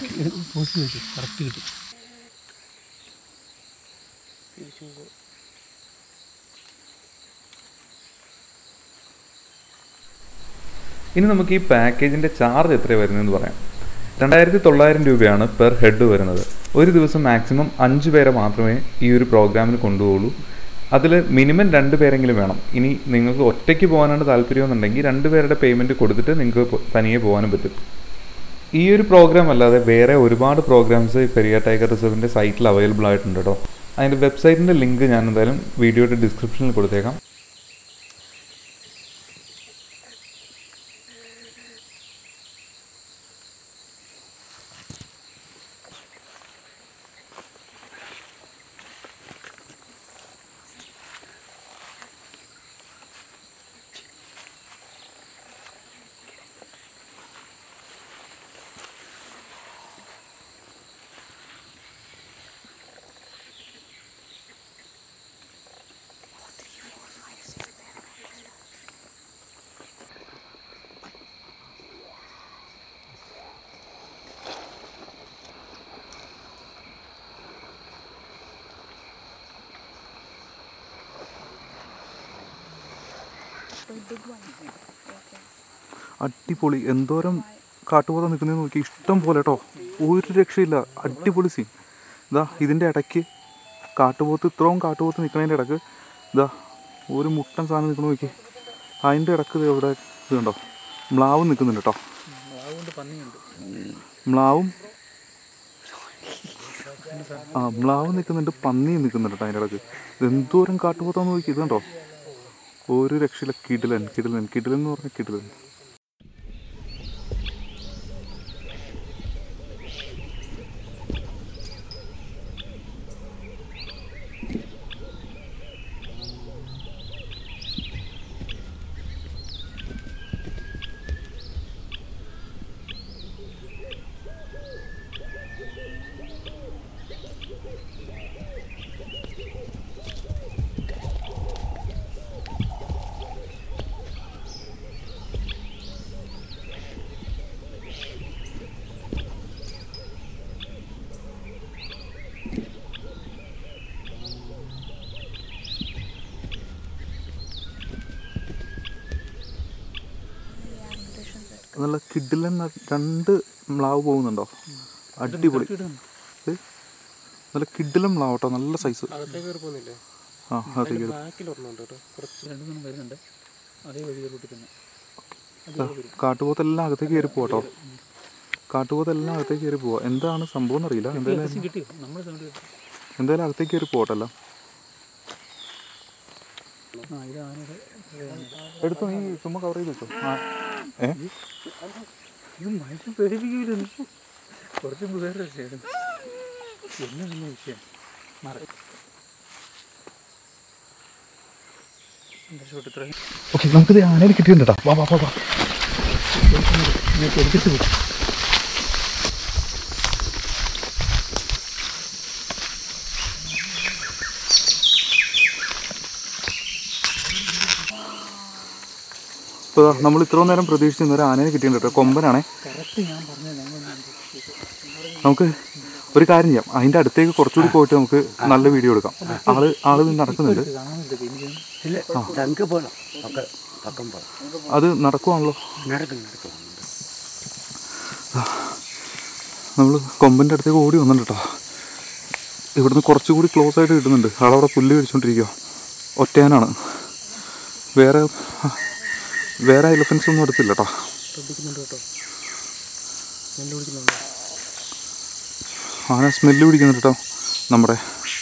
ഇനി നമുക്ക് ഈ പാക്കേജിൻ്റെ ചാർജ് എത്ര വരുന്നതെന്ന് പറയാം രണ്ടായിരത്തി തൊള്ളായിരം രൂപയാണ് പെർ ഹെഡ് വരുന്നത് ഒരു ദിവസം മാക്സിമം അഞ്ച് പേരെ മാത്രമേ ഈ ഒരു പ്രോഗ്രാമിന് കൊണ്ടുപോകുള്ളൂ അതിൽ മിനിമം രണ്ട് പേരെങ്കിലും വേണം ഇനി നിങ്ങൾക്ക് ഒറ്റയ്ക്ക് പോകാനാണ് താല്പര്യമെന്നുണ്ടെങ്കിൽ രണ്ട് പേരുടെ പേയ്മെൻറ്റ് കൊടുത്തിട്ട് നിങ്ങൾക്ക് പോ- തനിയെ പോകാനും പറ്റും ഈ ഒരു പ്രോഗ്രാം അല്ലാതെ വേറെ ഒരുപാട് പ്രോഗ്രാംസ് പെരിയ ടൈഗർ റിസർവിൻ്റെ സൈറ്റിൽ അവൈലബിൾ ആയിട്ടുണ്ട് കേട്ടോ അതിൻ്റെ വെബ്സൈറ്റിൻ്റെ ലിങ്ക് ഞാൻ എന്തായാലും വീഡിയോയുടെ ഡിസ്ക്രിപ്ഷനിൽ കൊടുത്തേക്കാം So big one. Okay. അടിപൊളി എന്തോരം കാട്ടുപോത നിൽക്കുന്നതെന്ന് നോക്കി ഇഷ്ടം പോലെ കേട്ടോ ഒരു രക്ഷയില്ല അടിപൊളി സീൻ ഇതാ ഇതിൻ്റെ ഇടയ്ക്ക് കാട്ടുപോത്ത് ഇത്രയും കാട്ടുപോത്ത് നിൽക്കുന്നതിൻ്റെ ഇടയ്ക്ക് ഇതാ ഒരു മുട്ടൻ സാധനം നിൽക്കുന്ന നോക്കി അതിൻ്റെ ഇടയ്ക്ക് ദേ ഇവിടെ ഇത് കണ്ടോ മ്ലാവും നിൽക്കുന്നുണ്ട് കേട്ടോ അതുകൊണ്ട് പന്നിയുണ്ട് മ്ലാവും ആ മ്ലാവ് നിൽക്കുന്നുണ്ട് പന്നിയും നിൽക്കുന്നുണ്ട് കേട്ടോ അതിൻ്റെ ഇടയ്ക്ക് എന്തോരം കാട്ടുപോത്താന്ന് നോക്കി ഇത് കണ്ടോ ഒരു രക്ഷയില്ല കിടിലൻ കിടിലൻ കിടിലൻ എന്ന് പറഞ്ഞാൽ കിടിലൻ നല്ല കിഡിലൻ രണ്ട് മ്ലാവ് പോകുന്നുണ്ടോ അടിപൊളി ഏ? നല്ല കിഡിലൻ മ്ലാവ് കേട്ടോ നല്ല സൈസ് അകത്തേക്ക് കയറി പോകുന്നില്ലേ ആ അതെ ബാക്കിൽ ഒരെണ്ണമുണ്ട് കേട്ടോ കുറച്ച് രണ്ടു മൂന്ന് വരുന്നുണ്ട് അതേ വഴി റൂട്ടിൽ തന്നെ കാട്ടുപോത്തെല്ലാം അകത്തേക്ക് കയറി പോവാട്ടോ കാട്ടുപോത്തെല്ലാം അകത്തേക്ക് കയറി പോവാ എന്താണ് സംഭവം എന്നറിയില്ല എന്തായാലും കിട്ടിയോ നമ്മൾ സൗണ്ട് കിട്ടി എന്തായാലും അകത്തേക്ക് കയറി പോകട്ടല്ലോ ആ ഇത് ആനയുടെ എടുത്തു നീ ചുമ്മാ കവർ ചെയ്ത് വെച്ചോ ആ ഏ ഇത് മനുഷ്യൻ പേടിപ്പിക്കില്ല കുറച്ച് മുമ്പ് വേറെ വിഷയം എന്നെ തന്നെ വിഷയം മാറി എൻ്റെ ഷോട്ട് ഇത്രയും ഓക്കെ നമുക്കിത് ആനയിൽ കിട്ടിയിട്ടുണ്ട് കേട്ടോ വാ വാ വാ വാ എടുത്തിട്ട് പോകും ഇപ്പോൾ നമ്മൾ ഇത്രയും നേരം പ്രതീക്ഷിച്ചിരുന്ന ഒരു ആനയെ കിട്ടിയിട്ടുണ്ട് കേട്ടോ കൊമ്പനാണേ നമുക്ക് ഒരു കാര്യം ചെയ്യാം അതിൻ്റെ അടുത്തേക്ക് കുറച്ചുകൂടി പോയിട്ട് നമുക്ക് നല്ല വീഡിയോ എടുക്കാം ആള് ആള് നടക്കുന്നുണ്ട് ഇല്ല തങ്ക പോകണം പക്ക പക്കം പോകണം അത് നടക്കുവാണല്ലോ നടക്കും നടക്കും നമ്മൾ കൊമ്പൻ്റെ അടുത്തേക്ക് ഓടി വന്നിട്ടുണ്ട് കേട്ടോ ഇവിടുന്ന് കുറച്ചുകൂടി ക്ലോസ് ആയിട്ട് കിട്ടുന്നുണ്ട് ആളവിടെ പുല്ല് കഴിച്ചുകൊണ്ടിരിക്കുക ഒറ്റയാനാണ് വേറെ വേറെ എലിഫൻസ് ഒന്നും എടുത്തില്ല കേട്ടോ ആന സ്മെല്ല് പിടിക്കുന്നുണ്ട് കേട്ടോ നമ്മുടെ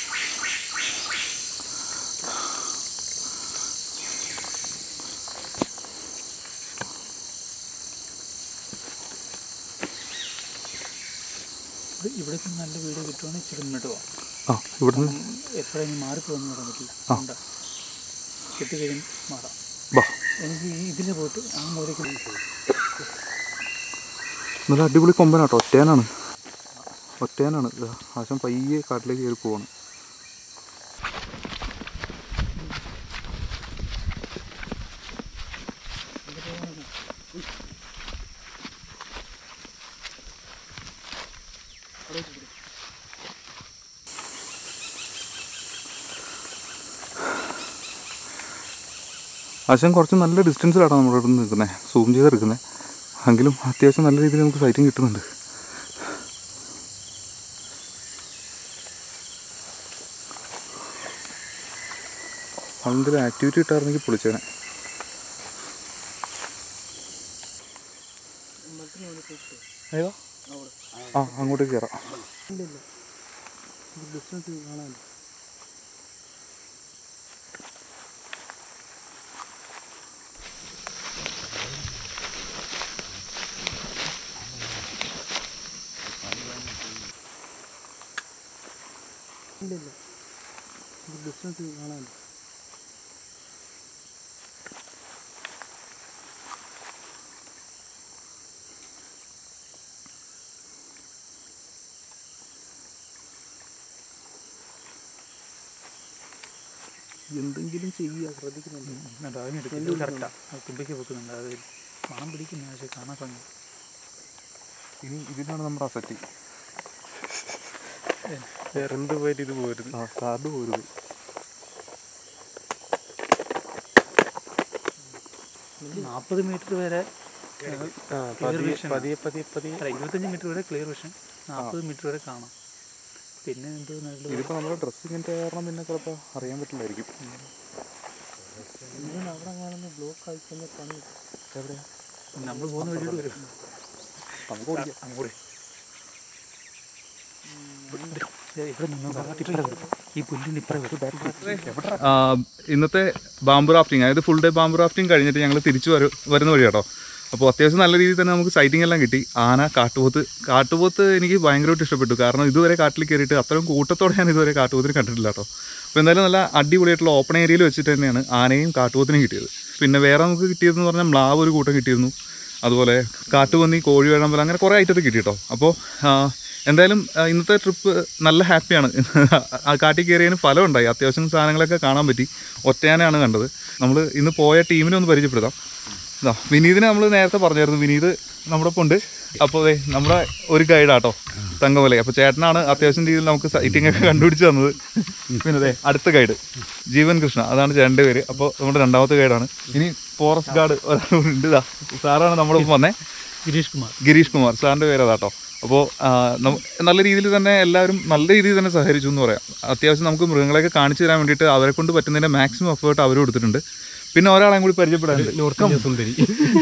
ഇത് ഇവിടേക്ക് നല്ല വീഡിയോ കിട്ടുവാണെങ്കിൽ ഇച്ചിരി മുന്നോട്ട് പോകാം ആ ഇവിടുന്ന് എപ്പോഴെങ്കിലും മാറിപ്പോകാൻ പറയാൻ പറ്റില്ല ആ. ഉണ്ട് കിട്ടിക്കഴിഞ്ഞ് മാറാം ബാ എനിക്ക് ഈ ഇതിൽ പോയിട്ട് ആ മൂലയ്ക്ക് നല്ല അടിപൊളി കൊമ്പനാട്ടോ ഒറ്റയാനാണ് ഒറ്റയാനാണ് ദാ ആശം പയ്യെ കാട്ടിലേക്ക് കയറി പോവാണ് ആശം കുറച്ച് നല്ല ഡിസ്റ്റൻസിലാണ് നമ്മുടെ ഇവിടെ നിന്ന് നിൽക്കുന്നത് സൂം ചെയ്തെടുക്കുന്നത് എങ്കിലും അത്യാവശ്യം നല്ല രീതിയിൽ നമുക്ക് സൈറ്റിംഗ് കിട്ടുന്നുണ്ട് അതിൻ്റെ ആക്ടിവിറ്റി കിട്ടാറുണ്ടെങ്കിൽ പൊളിച്ചേനെ ഏതാ ആ അങ്ങോട്ടേക്ക് കയറാം എന്തെങ്കിലും ചെയ്യുക ശ്രദ്ധിക്കുന്നുണ്ട് അതിനെടുക്കുന്നത് കറക്റ്റാണ് അത് തുമ്പിക്ക് വെക്കുന്നുണ്ട് അത് മണം പിടിക്കുന്ന പക്ഷേ കാണാൻ ഭംഗി ഇനി ഇതിനാണ് നമ്മുടെ അസറ്റ് വേറെ എന്ത് പോയിട്ട് ഇത് പോരുത് ആ കാർഡ് പോരുത് നാൽപ്പത് മീറ്റർ വരെ ആ പതിയെ പതിയെ പതിയെ പതിയെ അല്ല ഇരുപത്തഞ്ച് മീറ്റർ വരെ ക്ലിയർ വിഷൻ നാൽപ്പത് മീറ്റർ വരെ കാണാം പിന്നെ എന്തോ നല്ല ഇതിപ്പോൾ നമ്മുടെ ഡ്രസ്സിങ്ങിൻ്റെ കാരണം പിന്നെ ചിലപ്പോൾ അറിയാൻ പറ്റില്ലായിരിക്കും നമ്മൾ പോകുന്ന വഴിയോട് വരും നമുക്ക് ഓടിക്കാം അങ്ങോട്ട് ദേ, ഇവിടെ നിന്ന് ഇപ്പറ വരും ഈ പുല്ലിന് ഇപ്പറ വരും ബാക്ക് ആ, ഇന്നത്തെ ബാമ്പു റാഫ്റ്റിംഗ് അതായത് ഫുൾ ഡേ ബാമ്പു റാഫ്റ്റിംഗ് കഴിഞ്ഞിട്ട് ഞങ്ങൾ തിരിച്ചു വരും വരുന്ന വഴി കേട്ടോ അപ്പോൾ അത്യാവശ്യം നല്ല രീതിയിൽ തന്നെ നമുക്ക് സൈറ്റിംഗ് എല്ലാം കിട്ടി ആന കാട്ടുപോത്ത് കാട്ടുപോത്ത് എനിക്ക് ഭയങ്കരമായിട്ട് ഇഷ്ടപ്പെട്ടു കാരണം ഇതുവരെ കാട്ടിൽ കയറിയിട്ട് അത്രയും കൂട്ടത്തോടെ ഞാൻ ഇതുവരെ കാട്ടുപോത്തിനെ കണ്ടിട്ടില്ല കേട്ടോ അപ്പോൾ എന്തായാലും നല്ല അടിപൊളിയായിട്ടുള്ള ഓപ്പൺ ഏരിയയിൽ വെച്ചിട്ട് തന്നെയാണ് ആനയും കാട്ടുപോത്തിനും കിട്ടിയത് പിന്നെ വേറെ നമുക്ക് കിട്ടിയതെന്ന് പറഞ്ഞാൽ മ്ലാവ് ഒരു കൂട്ടം കിട്ടിയിരുന്നു അതുപോലെ കാട്ടുപന്നി കോഴി വേഴമ്പൽ അങ്ങനെ കുറേ ഐറ്റത്ത് കിട്ടി കേട്ടോ അപ്പോൾ എന്തായാലും ആ, ഇന്നത്തെ ട്രിപ്പ് നല്ല ഹാപ്പിയാണ് ആ കാട്ടിൽ കയറിയതിന് ഫലം ഉണ്ടായി അത്യാവശ്യം സാധനങ്ങളൊക്കെ കാണാൻ പറ്റി ഒറ്റയാനാണ് കണ്ടത് നമ്മൾ ഇന്ന് പോയ ടീമിനെ ഒന്ന് പരിചയപ്പെടുത്താം ഇതാ വിനീതിനെ നമ്മൾ നേരത്തെ പറഞ്ഞായിരുന്നു വിനീത് നമ്മുടെ ഒപ്പം ഉണ്ട് അപ്പോൾ ദേ നമ്മുടെ ഒരു ഗൈഡാട്ടോ തങ്കമല അപ്പോൾ ചേട്ടനാണ് അത്യാവശ്യം രീതിയിൽ നമുക്ക് സൈറ്റിംഗ് ഒക്കെ കണ്ടുപിടിച്ച് തന്നത് പിന്നെ ദേ അടുത്ത ഗൈഡ് ജീവൻ കൃഷ്ണ അതാണ് ചേട്ടൻ്റെ പേര് അപ്പോൾ നമ്മുടെ രണ്ടാമത്തെ ഗൈഡാണ് ഇനി ഫോറസ്റ്റ് ഗാർഡ് ഒരാളുണ്ട് ഇതാ സാറാണ് നമ്മുടെ ഒപ്പം വന്നേ ഗിരീഷ് കുമാർ ഗിരീഷ് കുമാർ സാറിൻ്റെ പേര് അതാട്ടോ അപ്പോൾ നല്ല രീതിയിൽ തന്നെ എല്ലാവരും നല്ല രീതിയിൽ തന്നെ സഹകരിച്ചു എന്ന് പറയാം അത്യാവശ്യം നമുക്ക് മൃഗങ്ങളെയൊക്കെ കാണിച്ചു തരാൻ വേണ്ടിയിട്ട് അവരെ കൊണ്ട് പറ്റുന്നതിൻ്റെ മാക്സിമം എഫേർട്ട് അവർ കൊടുത്തിട്ടുണ്ട് പിന്നെ ഒരാളെയും കൂടി പരിചയപ്പെടാനുണ്ട് നോർത്ത് ഇന്ത്യ സുന്ദരി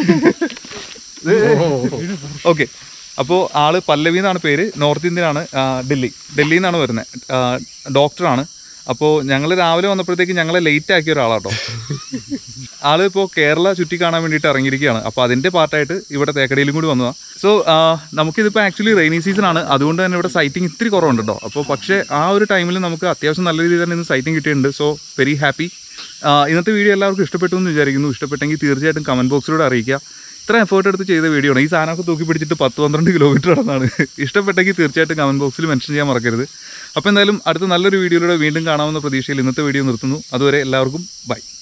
ഓക്കെ അപ്പോൾ ആള് പല്ലവി എന്നാണ് പേര് നോർത്ത് ഇന്ത്യനാണ് ആ, ഡൽഹി ഡൽഹിയിൽ നിന്നാണ് വരുന്നത് ഡോക്ടറാണ് അപ്പോൾ ഞങ്ങൾ രാവിലെ വന്നപ്പോഴത്തേക്ക് ഞങ്ങളെ ലേറ്റ് ആക്കിയ ഒരാളാട്ടോ ആള് ഇപ്പോൾ കേരള ചുറ്റി കാണാൻ വേണ്ടിയിട്ട് ഇറങ്ങിയിരിക്കുകയാണ് അപ്പോൾ അതിൻ്റെ പാർട്ടായിട്ട് ഇവിടെ തേക്കടിയിലും കൂടി വന്നതാണ് സോ നമുക്കിതിപ്പോൾ ആക്ച്വലി റെയിനി സീസൺ ആണ് അതുകൊണ്ട് തന്നെ ഇവിടെ സൈറ്റിംഗ് ഇത്തിരി കുറവുണ്ട് കേട്ടോ അപ്പോൾ പക്ഷേ ആ ഒരു ടൈമിൽ നമുക്ക് അത്യാവശ്യം നല്ല രീതിയിൽ തന്നെ ഇന്ന് സൈറ്റിംഗ് കിട്ടിയിട്ടുണ്ട് സോ വെരി ഹാപ്പി ഇന്നത്തെ വീഡിയോ എല്ലാവർക്കും ഇഷ്ടപ്പെട്ടു എന്ന് വിചാരിക്കുന്നു ഇഷ്ടപ്പെട്ടെങ്കിൽ തീർച്ചയായിട്ടും കമൻറ്റ് ബോക്സിലൂടെ അറിയിക്കുക ഇത്ര എഫേർട്ട് എടുത്ത് ചെയ്ത വീഡിയോ ആണ് ഈ സാധനമൊക്കെ തൂക്കി പിടിച്ചിട്ട് പത്ത് പന്ത്രണ്ട് കിലോമീറ്റർ നടന്നാണ് ഇഷ്ടപ്പെട്ടെങ്കിൽ തീർച്ചയായിട്ടും കമൻറ്റ് ബോക്സിൽ മെൻഷൻ ചെയ്യാൻ മറക്കരുത് അപ്പോൾ എന്തായാലും അടുത്ത നല്ലൊരു വീഡിയോയിലൂടെ വീണ്ടും കാണാമെന്ന പ്രതീക്ഷയിൽ ഇന്നത്തെ വീഡിയോ നിർത്തുന്നു അതുവരെ എല്ലാവർക്കും ബൈ